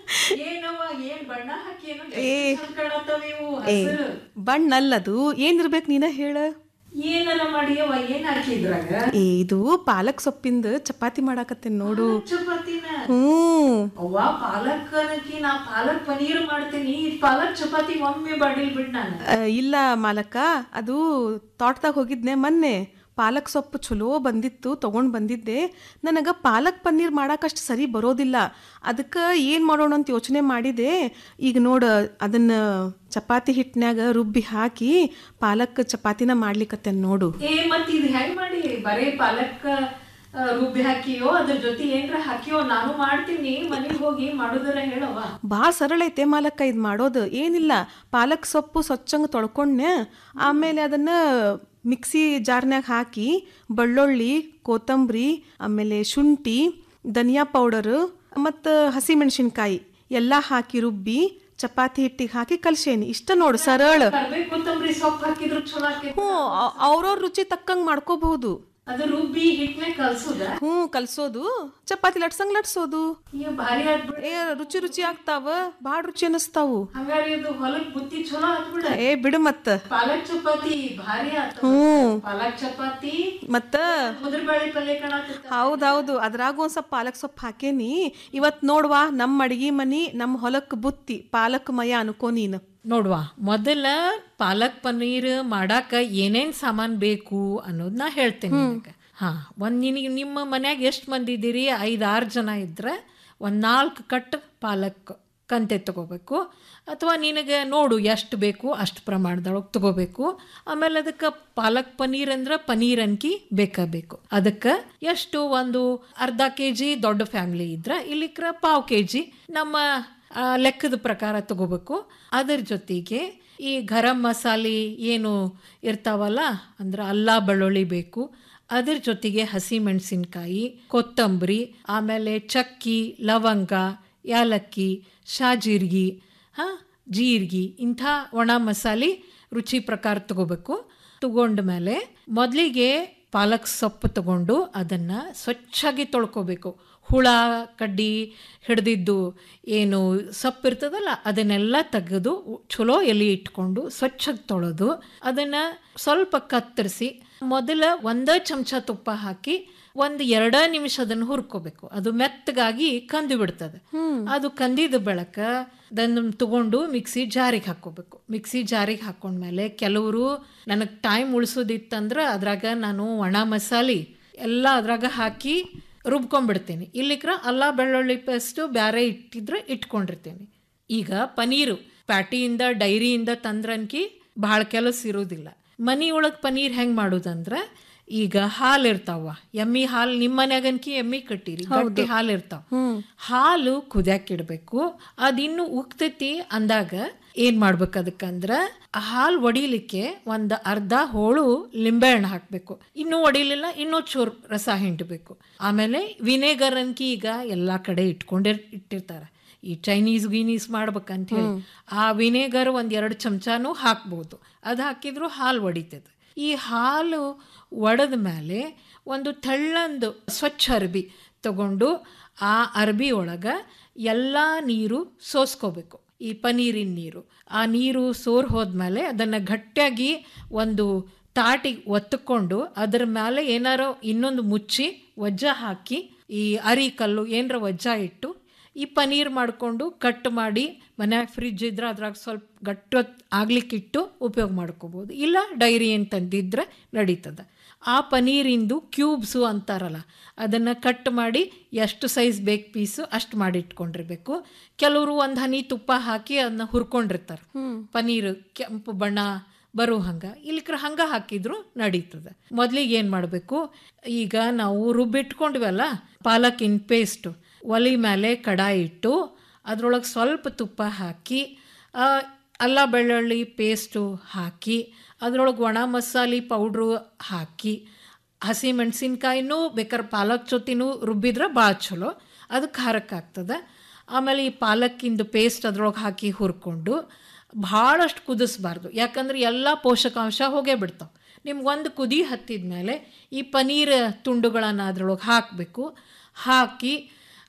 ಏನವ ಏನ್ ಬಣ್ಣ ಹಾಕಿ ಏನೋ ಏ. ಕಾಣತ್ತಾವ ಇವು ಏ ಹಸಿರು ಬಣ್ಣಲ್ಲದು ಏನಿರ್ಬೇಕು ನೀನ ಹೇಳ ಏನಾರ ಮಾಡಿಯವ ಏನ್ ಹಾಕಿದ್ರಾಗ ಏ ಇದು ಪಾಲಕ್ ಸೊಪ್ಪಿಂದ ಚಪಾತಿ ಮಾಡಾಕತ್ತೇನ್ ನೋಡು ಚಪಾತಿನ ಹ್ಮ್ ಅವ್ವ ಪಾಲಕ್ ಅನ್ನಕ್ಕೆ ನಾ ಪಾಲಕ್ ಪನೀರ್ ಮಾಡ್ತೀನಿ ಈ ಪಾಲಕ್ ಚಪಾತಿ ಒಮ್ಮೆ ಬಾಡಿಲ್ ಬಿಡ್ ನಾನು ಆ, ಇಲ್ಲ ಮಾಲಕ ಅದು ತೋಟದಾಗ ಹೋಗಿದ್ನೆ ಮೊನ್ನೆ ಪಾಲಕ್ ಸೊಪ್ಪು ಚಲೋ ಬಂದಿತ್ತು ತಗೊಂಡ್ ಬಂದಿದ್ದೆ ನನಗೆ ಪಾಲಕ್ ಪನ್ನೀರ್ ಮಾಡಕ್ಕಷ್ಟು ಸರಿ ಬರೋದಿಲ್ಲ ಅದಕ್ಕೆ ಏನು ಮಾಡೋಣ ಅಂತ ಯೋಚನೆ ಮಾಡಿದೆ ಈಗ ನೋಡು ಅದನ್ನ ಚಪಾತಿ ಹಿಟ್ನ್ಯಾಗ ರುಬ್ಬಿ ಹಾಕಿ ಪಾಲಕ್ ಚಪಾತಿನ ಮಾಡ್ಲಿಕ್ಕತ್ತೇನ್ ನೋಡು ಏ ಮತ್ ಇದು ಹೆಂಗ್ ಮಾಡಿ ಬರೇ ಪಾಲಕ್ ಆ, ರುಬ್ಬಿ ಹಾಕಿಯೋ ಅದ್ರ ಜೊತೆ ಏನ್ರ ಹಾಕಿಯೋ ನಾನು ಮಾಡ್ತೀನಿ ಮನೆಗೆ ಹೋಗಿ ಮಾಡೋದರ ಹೇಳವ ಭಾಳ ಸರಳ ಐತೆ ಮಾಲಕ್ಕ ಇದು ಮಾಡೋದು ಏನಿಲ್ಲ ಪಾಲಕ್ ಸೊಪ್ಪು ಸ್ವಚ್ಛಂಗೆ ತೊಳ್ಕೊಂಡೆ ಆಮೇಲೆ ಅದನ್ನ ಮಿಕ್ಸಿ ಜಾರ್ನ್ಯಾಗ ಹಾಕಿ ಬೆಳ್ಳುಳ್ಳಿ ಕೊತ್ತಂಬರಿ ಆಮೇಲೆ ಶುಂಠಿ ಧನಿಯಾ ಪೌಡರ್ ಮತ್ತು ಹಸಿಮೆಣಸಿನ್ಕಾಯಿ ಎಲ್ಲ ಹಾಕಿ ರುಬ್ಬಿ ಚಪಾತಿ ಹಿಟ್ಟಿಗೆ ಹಾಕಿ ಕಲ್ಸೇನಿ ಇಷ್ಟ ನೋಡು ಸರಳ ಕರ್ಬೇವು ಕೊತ್ತಂಬರಿ ಸೊಪ್ಪು ಹಾಕಿದ್ರು ಚಲೋ ಆಕೇತಿ ಹ್ಞೂ ಅವ್ರವ್ರ ರುಚಿ ತಕ್ಕಂಗೆ ಮಾಡ್ಕೋಬಹುದು ಅದು ರುಬ್ಬಿ ಹಿಟ್ನೆ ಕಲ್ಸುದ ಹ್ಞೂ ಕಲ್ಸೋದು ಚಪಾತಿ ಲಟ್ಸಂಗ್ ಲಟ್ಸೋದು ಈಗ ಭಾರಿ ಆದ್ಬಿಡ ಏ ರುಚಿ ರುಚಿ ಆಗ್ತಾವ ಭಾಳ ರುಚಿ ಅನಿಸ್ತಾವು ಹಂಗಾರೆ ಇದು ಹೊಲಕ್ ಬುತ್ತಿ ಚಲೋ ಆತ್ಬಿಡ ಏ ಬಿಡು ಮತ್ತ ಪಾಲಕ್ ಚಪಾತಿ ಭಾರಿ ಆತ ಹ್ಞೂ ಪಾಲಕ್ ಚಪಾತಿ ಮತ್ತ ಮುದ್ರಬೇಳೆ ಪಲ್ಯ ಕಾಣತ್ತ ಹೌದೌದು ಅದ್ರಾಗ ಒಂದ್ ಸ್ವಲ್ಪ ಪಾಲಕ್ ಸೊಪ್ಪು ಹಾಕೇನಿ ಇವತ್ ನೋಡ್ವಾ ನಮ್ಮ ಅಡಿಗೆ ಮನಿ ನಮ್ಮ ಹೊಲಕ್ ಬುತ್ತಿ ಪಾಲಕ್ ಮಯ ಅನ್ಕೋ ನೀನು ನೋಡ್ವಾ ಮೊದಲ ಪಾಲಕ್ ಪನ್ನೀರ್ ಮಾಡಾಕ ಏನೇನ್ ಸಾಮಾನ್ ಬೇಕು ಅನ್ನೋದ್ ನಾ ಹೇಳ್ತೇನೆ ನಿನಗೆ ಹಾ ಒಂದ್ ನಿನಗೆ ನಿಮ್ಮ ಮನ್ಯಾಗ ಎಷ್ಟು ಮಂದಿ ಇದ್ದೀರಿ ಐದು ಆರು ಜನ ಇದ್ರೆ ಒಂದ್ ನಾಲ್ಕು ಕಟ್ ಪಾಲಕ್ ಕಂತೆ ತಗೋಬೇಕು ಅಥವಾ ನಿನಗೆ ನೋಡು ಎಷ್ಟು ಬೇಕು ಅಷ್ಟು ಪ್ರಮಾಣದೊಳಗೆ ತಗೋಬೇಕು ಆಮೇಲೆ ಅದಕ್ಕೆ ಪಾಲಕ್ ಪನ್ನೀರ್ ಅಂದ್ರೆ ಪನ್ನೀರ್ ಅನ್ಕಿ ಬೇಕಾ ಬೇಕು ಅದಕ್ಕೆ ಎಷ್ಟು ಒಂದು ಅರ್ಧ ಕೆ ಜಿ ದೊಡ್ಡ ಫ್ಯಾಮಿಲಿ ಇದ್ರೆ ಇಲ್ಲಿಕ್ರ ಪಾವ್ ಕೆ ಜಿ ನಮ್ಮ ಆ, ಲೆಕ್ಕದ ಪ್ರಕಾರ ತಗೋಬೇಕು ಅದರ ಜೊತೆಗೆ ಈ ಗರಂ ಮಸಾಲೆ ಏನು ಇರ್ತಾವಲ್ಲ ಅಂದ್ರೆ ಅಲ್ಲ ಬೆಳ್ಳುಳ್ಳಿ ಬೇಕು ಅದ್ರ ಜೊತೆಗೆ ಹಸಿ ಮೆಣಸಿನ್ಕಾಯಿ ಕೊತ್ತಂಬರಿ ಆಮೇಲೆ ಚಕ್ಕಿ ಲವಂಗ ಯಾಲಕ್ಕಿ ಶಾಜೀರ್ಗಿ ಹಾಂ ಜೀರಿಗೆ ಇಂಥ ಒಣ ಮಸಾಲೆ ರುಚಿ ಪ್ರಕಾರ ತಗೋಬೇಕು ತಗೊಂಡ ಮೇಲೆ ಮೊದಲಿಗೆ ಪಾಲಕ್ ಸೊಪ್ಪು ತಗೊಂಡು ಅದನ್ನು ಸ್ವಚ್ಛಾಗಿ ತೊಳ್ಕೊಬೇಕು ಹುಳ ಕಡ್ಡಿ ಹಿಡ್ದಿದ್ದು ಏನು ಸೊಪ್ಪು ಇರ್ತದಲ್ಲ ಅದನ್ನೆಲ್ಲ ತೆಗೆದು ಚಲೋ ಎಲೆ ಇಟ್ಕೊಂಡು ಸ್ವಚ್ಛಗೆ ತೊಳೆದು ಅದನ್ನು ಸ್ವಲ್ಪ ಕತ್ತರಿಸಿ ಮೊದಲ ಒಂದೇ ಚಮಚ ತುಪ್ಪ ಹಾಕಿ ಒಂದು ಎರಡ ನಿಮಿಷ ಅದನ್ನು ಹುರ್ಕೋಬೇಕು ಅದು ಮೆತ್ತಗಾಗಿ ಕಂದು ಬಿಡ್ತದೆ ಅದು ಕಂದಿದ ಬೆಳಕ ಅದನ್ನು ತಗೊಂಡು ಮಿಕ್ಸಿ ಜಾರಿಗೆ ಹಾಕ್ಕೋಬೇಕು ಮಿಕ್ಸಿ ಜಾರಿಗೆ ಹಾಕೊಂಡ್ಮೇಲೆ ಕೆಲವರು ನನಗೆ ಟೈಮ್ ಉಳಿಸೋದಿತ್ತಂದ್ರೆ ಅದ್ರಾಗ ನಾನು ಒಣ ಮಸಾಲೆ ಎಲ್ಲ ಅದ್ರಾಗ ಹಾಕಿ ರುಬ್ಕೊಂಡ್ಬಿಡ್ತೀನಿ ಇಲ್ಲಿಕ್ರ ಅಲ್ಲ ಬೆಳ್ಳುಳ್ಳಿ ಪೇಸ್ಟು ಬ್ಯಾರೆ ಇಟ್ಟಿದ್ರೆ ಇಟ್ಕೊಂಡಿರ್ತೀನಿ ಈಗ ಪನೀರು ಪ್ಯಾಟಿಯಿಂದ ಡೈರಿಯಿಂದ ತಂದ್ರನ್ಕಿ ಭಾಳ ಕೆಲಸ ಇರೋದಿಲ್ಲ ಮನಿ ಒಳಗೆ ಪನೀರ್ ಹೆಂಗೆ ಮಾಡೋದಂದ್ರೆ ಈಗ ಹಾಲು ಇರ್ತಾವ ಎಮ್ಮಿ ಹಾಲು ನಿಮ್ಮ ಮನ್ಯಾಗನ್ಕಿ ಎಮ್ಮಿ ಕಟ್ಟಿರಿ ಗಟ್ಟಿ ಹಾಲು ಇರ್ತಾವ ಹಾಲು ಕುದ್ಯಾಕ್ ಇಡ್ಬೇಕು ಅದಿನ್ನು ಉಕ್ತೈತಿ ಅಂದಾಗ ಏನ್ ಮಾಡ್ಬೇಕು ಅದಕ್ಕಂದ್ರ ಹಾಲು ಒಡಿಲಿಕ್ಕೆ ಒಂದು ಅರ್ಧ ಹೋಳು ಲಿಂಬೆಹಣ್ಣು ಹಾಕಬೇಕು ಇನ್ನೂ ಒಡಿಲಿಲ್ಲ ಇನ್ನೂ ಚೂರು ರಸ ಹಿಂಡಬೇಕು ಆಮೇಲೆ ವಿನೆಗರ್ ಅನ್ಕಿ ಈಗ ಎಲ್ಲಾ ಕಡೆ ಇಟ್ಕೊಂಡೇ ಇಟ್ಟಿರ್ತಾರೆ ಈ ಚೈನೀಸ್ ಗೀನೀಸ್ ಮಾಡ್ಬೇಕಂತ ಹೇಳಿ ಆ ವಿನೆಗರ್ ಒಂದ್ ಎರಡು ಚಮಚಾನು ಹಾಕ್ಬೋದು ಅದು ಹಾಕಿದ್ರು ಹಾಲು ಒಡಿತದೆ ಈ ಹಾಲು ಒಡೆದ ಮೇಲೆ ಒಂದು ತೆಳ್ಳಂದು ಸ್ವಚ್ಛ ಅರ್ಬಿ ತಗೊಂಡು ಆ ಅರ್ಬಿ ಒಳಗೆ ಎಲ್ಲ ನೀರು ಸೋಸ್ಕೋಬೇಕು ಈ ಪನೀರಿನ ನೀರು ಆ ನೀರು ಸೋರ್ ಹೋದ್ಮೇಲೆ ಅದನ್ನು ಗಟ್ಟಿಯಾಗಿ ಒಂದು ತಾಟಿಗೆ ಒತ್ತಕೊಂಡು ಅದರ ಮೇಲೆ ಏನಾರೋ ಇನ್ನೊಂದು ಮುಚ್ಚಿ ವಜ್ಜ ಹಾಕಿ ಈ ಅರಿ ಕಲ್ಲು ಏನರ ವಜ್ಜ ಇಟ್ಟು ಈ ಪನೀರ್ ಮಾಡಿಕೊಂಡು ಕಟ್ ಮಾಡಿ ಮನ್ಯಾಗ ಫ್ರಿಜ್ ಇದ್ರೆ ಅದ್ರಾಗ ಸ್ವಲ್ಪ ಗಟ್ಟಿ ಆಗ್ಲಿಕ್ಕಿಟ್ಟು ಉಪಯೋಗ ಮಾಡ್ಕೋಬೋದು ಇಲ್ಲ ಡೈರಿ ಏನು ತಂದಿದ್ರೆ ನಡೀತದೆ ಆ ಪನೀರಿಂದು ಕ್ಯೂಬ್ಸು ಅಂತಾರಲ್ಲ ಅದನ್ನು ಕಟ್ ಮಾಡಿ ಎಷ್ಟು ಸೈಜ್ ಬೇಕು ಪೀಸು ಅಷ್ಟು ಮಾಡಿ ಇಟ್ಕೊಂಡಿರ್ಬೇಕು ಕೆಲವರು ಒಂದು ಹನಿ ತುಪ್ಪ ಹಾಕಿ ಅದನ್ನ ಹುರ್ಕೊಂಡಿರ್ತಾರೆ ಪನೀರ್ ಕೆಂಪು ಬಣ್ಣ ಬರೋ ಹಂಗ ಇಲ್ಲಿಕ್ರ ಹಂಗ ಹಾಕಿದ್ರು ನಡೀತದೆ ಮೊದಲಿಗೆ ಏನು ಮಾಡಬೇಕು ಈಗ ನಾವು ರುಬ್ಬಿಟ್ಕೊಂಡ್ವಲ್ಲ ಪಾಲಕಿನ ಪೇಸ್ಟು ಒಲೆ ಮೇಲೆ ಕಡಾಯಿ ಇಟ್ಟು ಅದರೊಳಗೆ ಸ್ವಲ್ಪ ತುಪ್ಪ ಹಾಕಿ ಆ, ಅಲ್ಲ ಬೆಳ್ಳುಳ್ಳಿ ಪೇಸ್ಟು ಹಾಕಿ ಅದರೊಳಗೆ ಒಣ ಮಸಾಲೆ ಪೌಡ್ರು ಹಾಕಿ ಹಸಿ ಮೆಣಸಿನ್ಕಾಯಿನೂ ಬೇಕಾದ್ರೆ ಪಾಲಕ್ ಜೊತೆನೂ ರುಬ್ಬಿದ್ರೆ ಭಾಳ ಚಲೋ ಅದು ಖಾರಕ್ಕೆ ಆಗ್ತದೆ ಆಮೇಲೆ ಈ ಪಾಲಕ್ಕಿಂದು ಪೇಸ್ಟ್ ಅದ್ರೊಳಗೆ ಹಾಕಿ ಹುರ್ಕೊಂಡು ಭಾಳಷ್ಟು ಕುದಿಸ್ಬಾರ್ದು ಯಾಕಂದ್ರೆ ಎಲ್ಲ ಪೋಷಕಾಂಶ ಹೋಗೇ ಬಿಡ್ತಾವೆ ನಿಮ್ಗೆ ಒಂದು ಕುದಿ ಹತ್ತಿದ ಮೇಲೆ ಈ ಪನೀರ್ ತುಂಡುಗಳನ್ನು ಅದ್ರೊಳಗೆ ಹಾಕಬೇಕು ಹಾಕಿ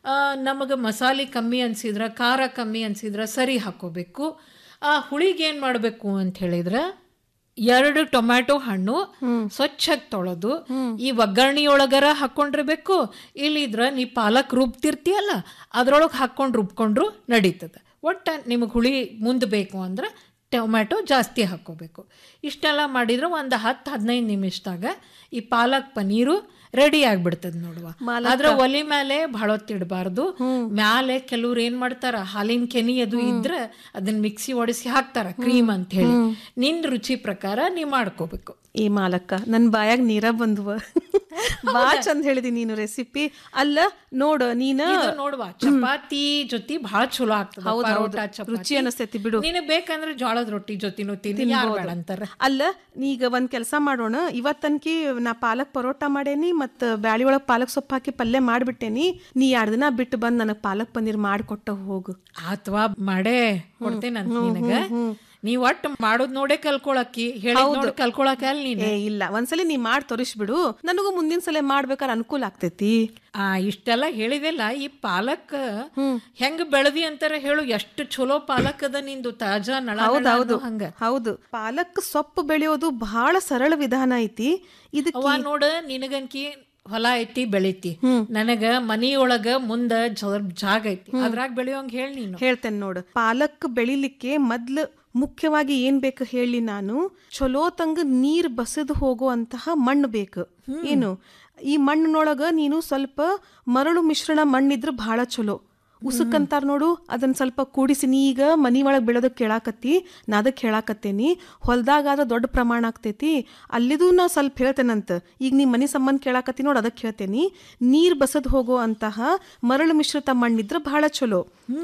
ನಮಗೆ ಮಸಾಲೆ ಕಮ್ಮಿ ಅನ್ಸಿದ್ರೆ ಖಾರ ಕಮ್ಮಿ ಅನ್ಸಿದ್ರೆ ಸರಿ ಹಾಕೋಬೇಕು ಆ ಹುಳಿಗೆ ಏನು ಮಾಡಬೇಕು ಅಂತ ಹೇಳಿದ್ರೆ ಎರಡು ಟೊಮ್ಯಾಟೊ ಹಣ್ಣು ಸ್ವಚ್ಛಗೆ ತೊಳೆದು ಈ ಒಗ್ಗರಣೆಯೊಳಗರ ಹಾಕ್ಕೊಂಡಿರ್ಬೇಕು ಇಲ್ಲಿದ್ರ ನೀ ಪಾಲಕ್ ರುಬ್ತಿರ್ತೀಯಲ್ಲ ಅದ್ರೊಳಗೆ ಹಾಕ್ಕೊಂಡು ರುಬ್ಕೊಂಡ್ರು ನಡೀತದೆ ಒಟ್ಟು ನಿಮಗೆ ಹುಳಿ ಮುಂದೆ ಬೇಕು ಅಂದ್ರೆ ಟೊಮ್ಯಾಟೊ ಜಾಸ್ತಿ ಹಾಕ್ಕೋಬೇಕು ಇಷ್ಟೆಲ್ಲ ಮಾಡಿದ್ರೆ ಒಂದು ಹತ್ತು ಹದಿನೈದು ನಿಮಿಷದಾಗ ಈ ಪಾಲಕ್ ಪನೀರು ರೆಡಿ ಆಗ್ಬಿಡ್ತದೆ ನೋಡುವ ಮಾಲಕ್ಕ. ಆದ್ರೆ ಒಲಿ ಮೇಲೆ ಭಾಳ ಹೊತ್ತಿಡಬಾರ್ದು ಮ್ಯಾಲೆ ಕೆಲವ್ರು ಏನ್ ಮಾಡ್ತಾರ ಹಾಲಿನ ಕೆನಿ ಅದು ಇದ್ರೆ ಅದನ್ನ ಮಿಕ್ಸಿ ಒಡಿಸಿ ಹಾಕ್ತಾರ ಕ್ರೀಮ್ ಅಂತ ಹೇಳಿ ನಿನ್ ರುಚಿ ಪ್ರಕಾರ ನೀ ಮಾಡ್ಕೋಬೇಕು ಈ ಮಾಲಕ್ಕ ನನ್ನ ಬಾಯಾಗ ನೀರ ಬಂದ್ವ ಬಾ ಚಂದ ಹೇಳಿದಿ ನೀನು ರೆಸಿಪಿ ಅಲ್ಲ ನೋಡು ನೀನ ಇದು ನೋಡುವ ಚಪಾತಿ ಜೊತೆ ಬಹಳ ಚಲೋ ಆಗ್ತದೆ ಹೌದ್ ಹೌದ್. ಪರೋಟ, ಚಪಾತಿ. ರುಚಿ ಅನಸ್ತೈತಿ ಬಿಡು. ನಿನಗ್ ಬೇಕಂದ್ರೆ ಜೋಳದ ರೊಟ್ಟಿ ಜೊತೆನೂ ತಿನ್ನಿ ಯಾರು ಬೇಡ ಅಂತಾರ ಅಲ್ಲ ನೀಗ ಒಂದ್ ಕೆಲಸ ಮಾಡೋಣ ಇವತ್ತನ್ಕಿ ನಾ ಪಾಲಕ್ ಪರೋಟ ಮಾಡೇನಿ ಮತ್ ಬ್ಯಾಳಿ ಒಳಗ್ ಪಾಲಕ್ ಸೊಪ್ಪು ಹಾಕಿ ಪಲ್ಯ ಮಾಡ್ಬಿಟ್ಟೇನಿ ನೀ ಎರಡ್ ದಿನ ಬಿಟ್ಟು ಬಂದ್ ನನಗ್ ಪಾಲಕ್ ಪನ್ನೀರ್ ಮಾಡ್ಕೊಟ್ಟ ಹೋಗು ಅಥವಾ ಮಾಡೇ ಕೊಡ್ತೇನಂತ ನಿನಗ ನೀ ಒಟ್ಟು ಮಾಡೋದ್ ನೋಡೇ ಕಲ್ಕೊಳಕ್ಕಿ ಹೇಳಿ ಹೌದು. ನೋಡಿ ಕಲ್ಕೊಳಕ ಅಲ್ಲಿ ನೀನು ಏ ಇಲ್ಲ ಒಂದ್ಸಲಿ ನೀ ಮಾಡಿ ತೋರಿಸ್ಬಿಡು ನನಗೂ ಮುಂದಿನ ಸಲ ಮಾಡ್ಬೇಕಾದ್ರೆ ಅನುಕೂಲ ಆಗ್ತೈತಿ ಆ ಇಷ್ಟೆಲ್ಲ ಹೇಳಿದೆಲ್ಲ ಈ ಪಾಲಕ್ ಹೆಂಗ್ ಬೆಳೆದಿ ಅಂತಾರ ಹೇಳು ಎಷ್ಟು ಚಲೋ ಪಾಲಕ್ ಅದ ನಿಂದು ತಾಜಾ ನಳ ನಳ ಹೌದೌದು ಅನ್ನೋ ಹಂಗ ಹೌದು ಪಾಲಕ್ ಸೊಪ್ಪು ಬೆಳೆಯೋದು ಬಹಳ ಸರಳ ವಿಧಾನ ಐತಿ ಇದಕ್ಕೆ ಅವ್ವ ನೋಡ ನಿನಗನ್ಕಿ ಹೊಲ ಐತಿ ಬೆಳಿತಿ ನನಗ ಮನಿಯೊಳಗ ಮುಂದ ಸ್ವಲ್ಪ ಜಾಗ ಐತಿ ಅದ್ರಾಗ ಬೆಳೆಯೋಂಗ್ ಹೇಳಿ ನೀನು ಹೇಳ್ತೇನೆ ನೋಡು ಪಾಲಕ್ ಬೆಳಿಲಿಕ್ಕೆ ಮೊದ್ಲು ಮುಖ್ಯವಾಗಿ ಏನ್ ಬೇಕು ಹೇಳಿ ನಾನು ಚಲೋ ತಂಗ ನೀರ್ ಬಸದು ಹೋಗುವಂತಹ ಮಣ್ಣು ಬೇಕು ಏನು ಈ ಮಣ್ಣಿನೊಳಗ ನೀನು ಸ್ವಲ್ಪ ಮರಳು ಮಿಶ್ರಣ ಮಣ್ಣಿದ್ರೆ ಬಹಳ ಚಲೋ ಉಸುಕಂತಾರ ನೋಡು ಅದನ್ನ ಸ್ವಲ್ಪ ಕೂಡಿಸಿ ನೀ ಈಗ ಮನಿ ಒಳಗೆ ಬೆಳೆದಕ್ಕೆ ಕೇಳಾಕತ್ತಿ ನಾ ಅದಕ್ಕೆ ಹೇಳಾಕತ್ತೇನಿ ಹೊಲ್ದಾಗ ಆದ್ರೆ ದೊಡ್ಡ ಪ್ರಮಾಣ ಆಗ್ತೈತಿ ಅಲ್ಲಿದು ನಾ ಸ್ವಲ್ಪ ಹೇಳ್ತೇನಂತ ಈಗ ನೀ ಮನಿ ಸಂಬಂಧ ಕೇಳಾಕತ್ತಿ ನೋಡು ಅದಕ್ಕೆ ಹೇಳ್ತೇನಿ ನೀರ್ ಬಸದ್ ಹೋಗೋ ಅಂತಹ ಮರಳು ಮಿಶ್ರಿತ ಮಣ್ಣಿದ್ರೆ ಬಹಳ ಚಲೋ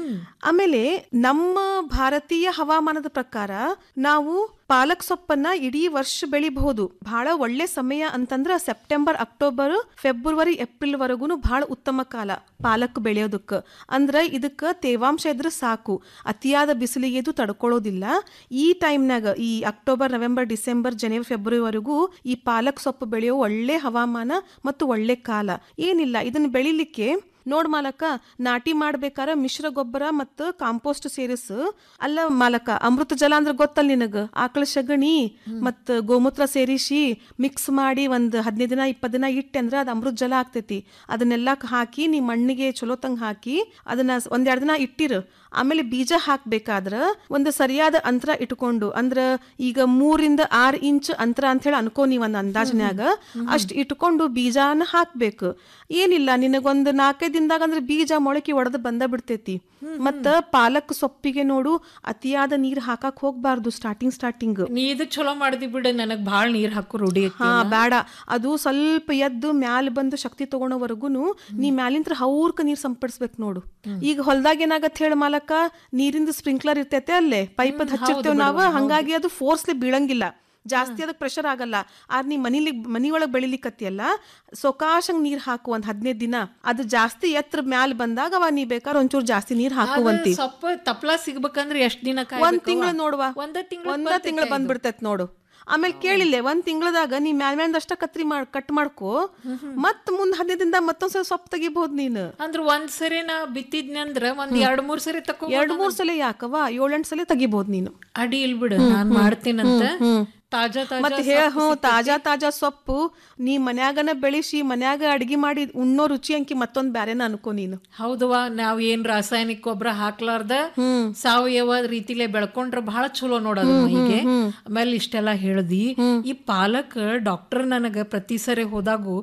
ಆಮೇಲೆ ನಮ್ಮ ಭಾರತೀಯ ಹವಾಮಾನದ ಪ್ರಕಾರ ನಾವು ಪಾಲಕ್ ಸೊಪ್ಪನ್ನ ಇಡೀ ವರ್ಷ ಬೆಳಿಬಹುದು ಬಹಳ ಒಳ್ಳೆ ಸಮಯ ಅಂತಂದ್ರ ಸೆಪ್ಟೆಂಬರ್ ಅಕ್ಟೋಬರ್ ಫೆಬ್ರವರಿ ಏಪ್ರಿಲ್ ವರೆಗೂ ಬಹಳ ಉತ್ತಮ ಕಾಲ ಪಾಲಕ್ ಬೆಳೆಯೋದಕ್ಕೆ ಅಂದ್ರ ಇದಕ್ಕೆ ತೇವಾಂಶ ಇದ್ರೆ ಸಾಕು ಅತಿಯಾದ ಬಿಸಿಲಿಗೆ ಇದು ತಡ್ಕೊಳ್ಳೋದಿಲ್ಲ ಈ ಟೈಮ್ನಾಗ ಈ ಅಕ್ಟೋಬರ್ ನವೆಂಬರ್ ಡಿಸೆಂಬರ್ ಜನವರಿ ಫೆಬ್ರವರಿವರೆಗೂ ಈ ಪಾಲಕ್ ಸೊಪ್ಪು ಬೆಳೆಯೋ ಒಳ್ಳೆ ಹವಾಮಾನ ಮತ್ತು ಒಳ್ಳೆ ಕಾಲ ಏನಿಲ್ಲ ಇದನ್ನ ಬೆಳಿಲಿಕ್ಕೆ ನೋಡ್ ಮಾಲಕ ನಾಟಿ ಮಾಡ್ಬೇಕಾರ ಮಿಶ್ರ ಗೊಬ್ಬರ ಮತ್ತು ಕಾಂಪೋಸ್ಟ್ ಸೇರಿಸ್ ಅಲ್ಲ ಮಾಲಕ ಅಮೃತ ಜಲ ಅಂದ್ರೆ ಗೊತ್ತಲ್ಲ ನಿನಗ ಆಕಳ ಸಗಣಿ ಮತ್ ಗೋಮೂತ್ರ ಸೇರಿಸಿ ಮಿಕ್ಸ್ ಮಾಡಿ ಒಂದ್ ಹದಿನೈದು ದಿನ ಇಪ್ಪತ್ತು ದಿನ ಇಟ್ಟೆ ಅಂದ್ರೆ ಅದು ಅಮೃತ ಜಲ ಆಗ್ತೈತಿ ಅದನ್ನೆಲ್ಲ ಹಾಕಿ ನೀ ಮಣ್ಣಿಗೆ ಚಲೋ ತಂಗ್ ಹಾಕಿ ಅದನ್ನ ಒಂದೆರಡು ದಿನ ಇಟ್ಟಿರು ಆಮೇಲೆ ಬೀಜ ಹಾಕ್ಬೇಕಾದ್ರ ಒಂದು ಸರಿಯಾದ ಅಂತರ ಇಟ್ಕೊಂಡು ಅಂದ್ರ ಈಗ ಮೂರಿಂದ ಆರ್ ಇಂಚ್ ಅಂತರ ಅಂತ ಹೇಳಿ ಅನ್ಕೋ ನೀವ್ ಒಂದ್ ಅಂದಾಜ್ನ್ಯಾಗ ಅಷ್ಟ್ ಇಟ್ಕೊಂಡು ಬೀಜನ ಹಾಕ್ಬೇಕು ಏನಿಲ್ಲ ನಿನಗೊಂದ್ ನಾಲ್ಕೈದು ದಿನದಾಗ ಅಂದ್ರೆ ಬೀಜ ಮೊಳಕೆ ಒಡೆದು ಬಂದ ಬಿಡ್ತೈತಿ ಮತ್ತ ಪಾಲಕ್ ಸೊಪ್ಪಿಗೆ ನೋಡು ಅತಿಯಾದ ನೀರ್ ಹಾಕಕ್ ಹೋಗ್ಬಾರ್ದು ಸ್ಟಾರ್ಟಿಂಗ್ ಸ್ಟಾರ್ಟಿಂಗ್ ನೀ ಇದು ಚಲೋ ಮಾಡ್ದಿ ಬಿಡು ನನಗ್ ಭಾಳ ನೀರ್ ಹಾಕು ರೂಢಿ ಐತಿ ಹಾ ಬೇಡ ಅದು ಸ್ವಲ್ಪ ಎದ್ದು ಮ್ಯಾಲ ಬಂದು ಶಕ್ತಿ ತಗೊಳೋವರೆಗೂನು ನೀ ಮ್ಯಾಲಿಂತ್ರ ಹೌರ್ಕ ನೀರ್ ಸಂಪಡಿಸ್ಬೇಕು ನೋಡು ಈಗ ಹೊಲ್ದಾಗ ಏನಾಗತ್ ಹೇಳ ಮಾಲಕ ನೀರಿಂದ ಸ್ಪ್ರಿಂಕ್ಲರ್ ಇರ್ತೈತೆ ಅಲ್ಲೇ ಪೈಪ್ ಹಚ್ಚಿರ್ತೇವ್ ನಾವ ಹಂಗಾಗಿ ಅದು ಫೋರ್ಸ್ಲಿ ಬೀಳಂಗಿಲ್ಲ ಜಾಸ್ತಿ ಅದಕ್ಕೆ ಪ್ರೆಷರ್ ಆಗಲ್ಲ ಆದ್ರೆ ನೀ ಮನಿಲಿ ಮನಿಯೊಳಗೆ ಬೆಳಿಲಿಕ್ಕತ್ತಿಯಲ್ಲ ಸೊಕಾಶಂಗ್ ನೀರ್ ಹಾಕು ಒಂದ್ ಹದಿನೈದು ದಿನ ಅದು ಜಾಸ್ತಿ ಎತ್ತರ ಮ್ಯಾಲ ಬಂದಾಗ ಅವ ನೀ ಬೇಕಾದ್ರೆ ಒಂಚೂರು ಜಾಸ್ತಿ ನೀರ್ ಹಾಕುವಂತಿ ಸೊಪ್ಪ ತಪ್ಲ ಸಿಗ್ಬೇಕಂದ್ರೆ ಎಷ್ಟ್ ದಿನ ಒಂದ್ ತಿಂಗಳು ನೋಡುವ ಒಂದ ತಿಂಗಳು ಒಂದ ತಿಂಗಳು ಬಂದ್ಬಿಡ್ತೈತ್ ನೋಡು ಆಮೇಲೆ ಕೇಳಿಲ್ಲ ಒಂದ್ ತಿಂಗಳದಾಗ ನೀ ಮ್ಯಾಲ್ ಮ್ಯಾಲ್ದಷ್ಟ ಕತ್ರಿ ಮಾಡ್ ಕಟ್ ಮಾಡ್ಕೋ ಮತ್ ಮುಂದ್ ಹದಿನೈದು ದಿನದಾಗ ಮತ್ತೊಂದ್ಸಲ ಸೊಪ್ಪು ತೆಗಿಬಹುದು ನೀನು ಅಂದ್ರ ಒಂದ್ ಸರಿ ನಾ ಬಿತ್ತಿದ್ನಂದ್ರ ಒಂದ್ ಎರಡ್ ಮೂರ್ ಸರಿ ತಕೋ ಎರಡ್ ಮೂರ್ ಸಲ ಯಾಕವ ಏಳೆಂಟ್ ಸಲ ತೆಗಿಬಹುದು ನೀನು ಅಡಿ ಇಲ್ ಬಿಡು ನಾನ್ ಮಾಡ್ತೀನಂತ ತಾಜಾ ತಾಜಾ ಮತ್ತೆ ಹೇಳ ಹ್ಞೂ ತಾಜಾ ತಾಜಾ ಸೊಪ್ಪು ನೀ ಮನ್ಯಾಗನ ಬೆಳೆಸಿ ಮನ್ಯಾಗ ಅಡಿಗೆ ಮಾಡಿ ಉಣ್ಣೋ ರುಚಿ ಅಂಕಿ ಮತ್ತೊಂದ್ ಬ್ಯಾರೆನ ಅನ್ಕೋ ನೀನು ಹೌದವ್ವ ನಾವ್ ಏನ್ ರಾಸಾಯನಿಕ ಗೊಬ್ಬರ ಹಾಕ್ಲಾರ್ದ ಸಾವಯವ ರೀತಿಲೇ ಬೆಳ್ಕೊಂಡ್ರ ಬಹಳ ಚಲೋ ನೋಡೋದು ಮೈಗೆ ಆಮೇಲೆ ಇಷ್ಟೆಲ್ಲ ಹೇಳ್ದಿ ಈ ಪಾಲಕ್ ಡಾಕ್ಟರ್ ನನಗ ಪ್ರತಿ ಸರಿ ಹೋದಾಗು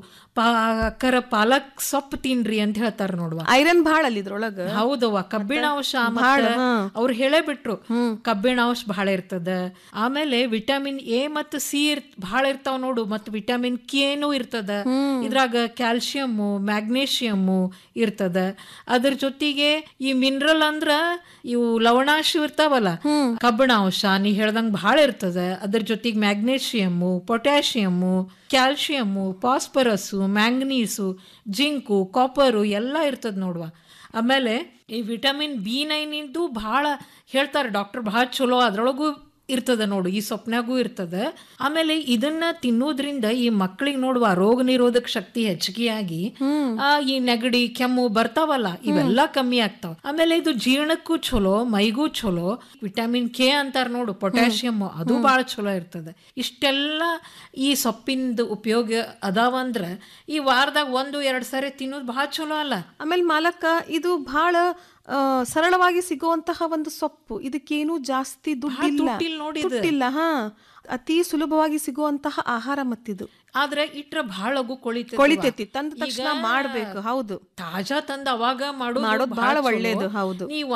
ಪಾಕರ ಪಾಲಕ್ ಸೊಪ್ಪು ತಿನ್ರಿ ಅಂತ ಹೇಳ್ತಾರ ನೋಡುವ ಐರನ್ ಭಾಳ ಅಲ್ಲಿ ಇದ್ರೊಳಗ ಹೌದವ್ವ ಕಬ್ಬಿಣಾಂಶ ಭಾಳ, ಮತ್ತ ಹಾ. ಅವ್ರು ಹೇಳೇ ಬಿಟ್ರು ಕಬ್ಬಿಣಾಂಶ ಬಹಳ ಇರ್ತದ ಆಮೇಲೆ ವಿಟಮಿನ್ ಎ ಮತ್ತು ಸಿ ಇರ್ ಬಹಳ ಇರ್ತಾವ ನೋಡು ಮತ್ತು ವಿಟಮಿನ್ ಕೆನು ಇರ್ತದ ಇದ್ರಾಗ ಕ್ಯಾಲ್ಸಿಯಮ್ಮು ಮ್ಯಾಗ್ನೇಷಿಯಮ್ಮು ಇರ್ತದ ಅದ್ರ ಜೊತೆಗೆ ಈ ಮಿನರಲ್ ಅಂದ್ರ ಇವು ಲವಣಾಂಶ ಇರ್ತಾವಲ್ಲ ಕಬ್ಬಿಣಾಂಶ ನೀ ಹೇಳ್ದಂಗ್ ಬಹಳ ಇರ್ತದ ಅದ್ರ ಜೊತೆಗೆ magnesium potassium calcium phosphorus manganese zinc copper ಎಲ್ಲ ಇರ್ತದ ನೋಡುವ ಆಮೇಲೆ ಈ ವಿಟಮಿನ್ ಬಿ ನೈನ್ ಇದ್ದು ಭಾಳ ಹೇಳ್ತಾರೆ ಡಾಕ್ಟರ್ ಭಾಳ ಚಲೋ ಅದ್ರೊಳಗೂ ಇರ್ತದ ನೋಡು ಈ ಸೊಪ್ನಾಗೂ ಇರ್ತದ ಆಮೇಲೆ ಇದನ್ನ ತಿನ್ನೋದ್ರಿಂದ ಈ ಮಕ್ಕಳಿಗೆ ನೋಡುವ ರೋಗ ನಿರೋಧಕ ಶಕ್ತಿ ಹೆಚ್ಚಿಗೆಯಾಗಿ ಆ ಈ ನೆಗಡಿ ಕೆಮ್ಮು ಬರ್ತಾವಲ್ಲ ಇವೆಲ್ಲ ಕಮ್ಮಿ ಆಗ್ತಾವ ಆಮೇಲೆ ಇದು ಜೀರ್ಣಕ್ಕೂ ಚಲೋ ಮೈಗೂ ಚಲೋ ವಿಟಮಿನ್ ಕೆ ಅಂತಾರ ನೋಡು ಪೊಟ್ಯಾಷಿಯಮ್ ಅದು ಬಹಳ ಚಲೋ ಇರ್ತದೆ ಇಷ್ಟೆಲ್ಲ ಈ ಸೊಪ್ಪಿಂದ ಉಪಯೋಗ ಅದಾವಂದ್ರ ಈ ವಾರದಾಗ ಒಂದು ಎರಡ್ ಸಾರಿ ತಿನ್ನೋದು ಬಹಳ ಚಲೋ ಅಲ್ಲ ಆಮೇಲೆ ಮಾಲಕ್ಕ ಇದು ಬಹಳ ಆ, ಸರಳವಾಗಿ ಸಿಗುವಂತಹ ಒಂದು ಸೊಪ್ಪು ಇದಕ್ಕೇನು ಜಾಸ್ತಿ ದುಡ್ಡಿಲ್ಲ ದುಡ್ಡಿಲ್ಲ ನೋಡಿ ಇದು. ದುಡ್ಡಿಲ್ಲ ಹಾ ಅತಿ ಸುಲಭವಾಗಿ ಸಿಗುವಂತಹ ಆಹಾರ ಮತ್ತಿದು ಆದ್ರೆ ಇಟ್ರ ಬಹಳ ಲಘು ಕೊಳಿತೈತಿ ಕೊಳಿತೈತಿ ತಂದ ತಕ್ಷಣ ಮಾಡ್ಬೇಕು ಹೌದು ತಾಜಾ ತಂದ ಅವಾಗ ಮಾಡೋದು ಮಾಡೋದು ಬಹಳ ಬಹಳ ಒಳ್ಳೇದು, ಹೌದು. ನೀವು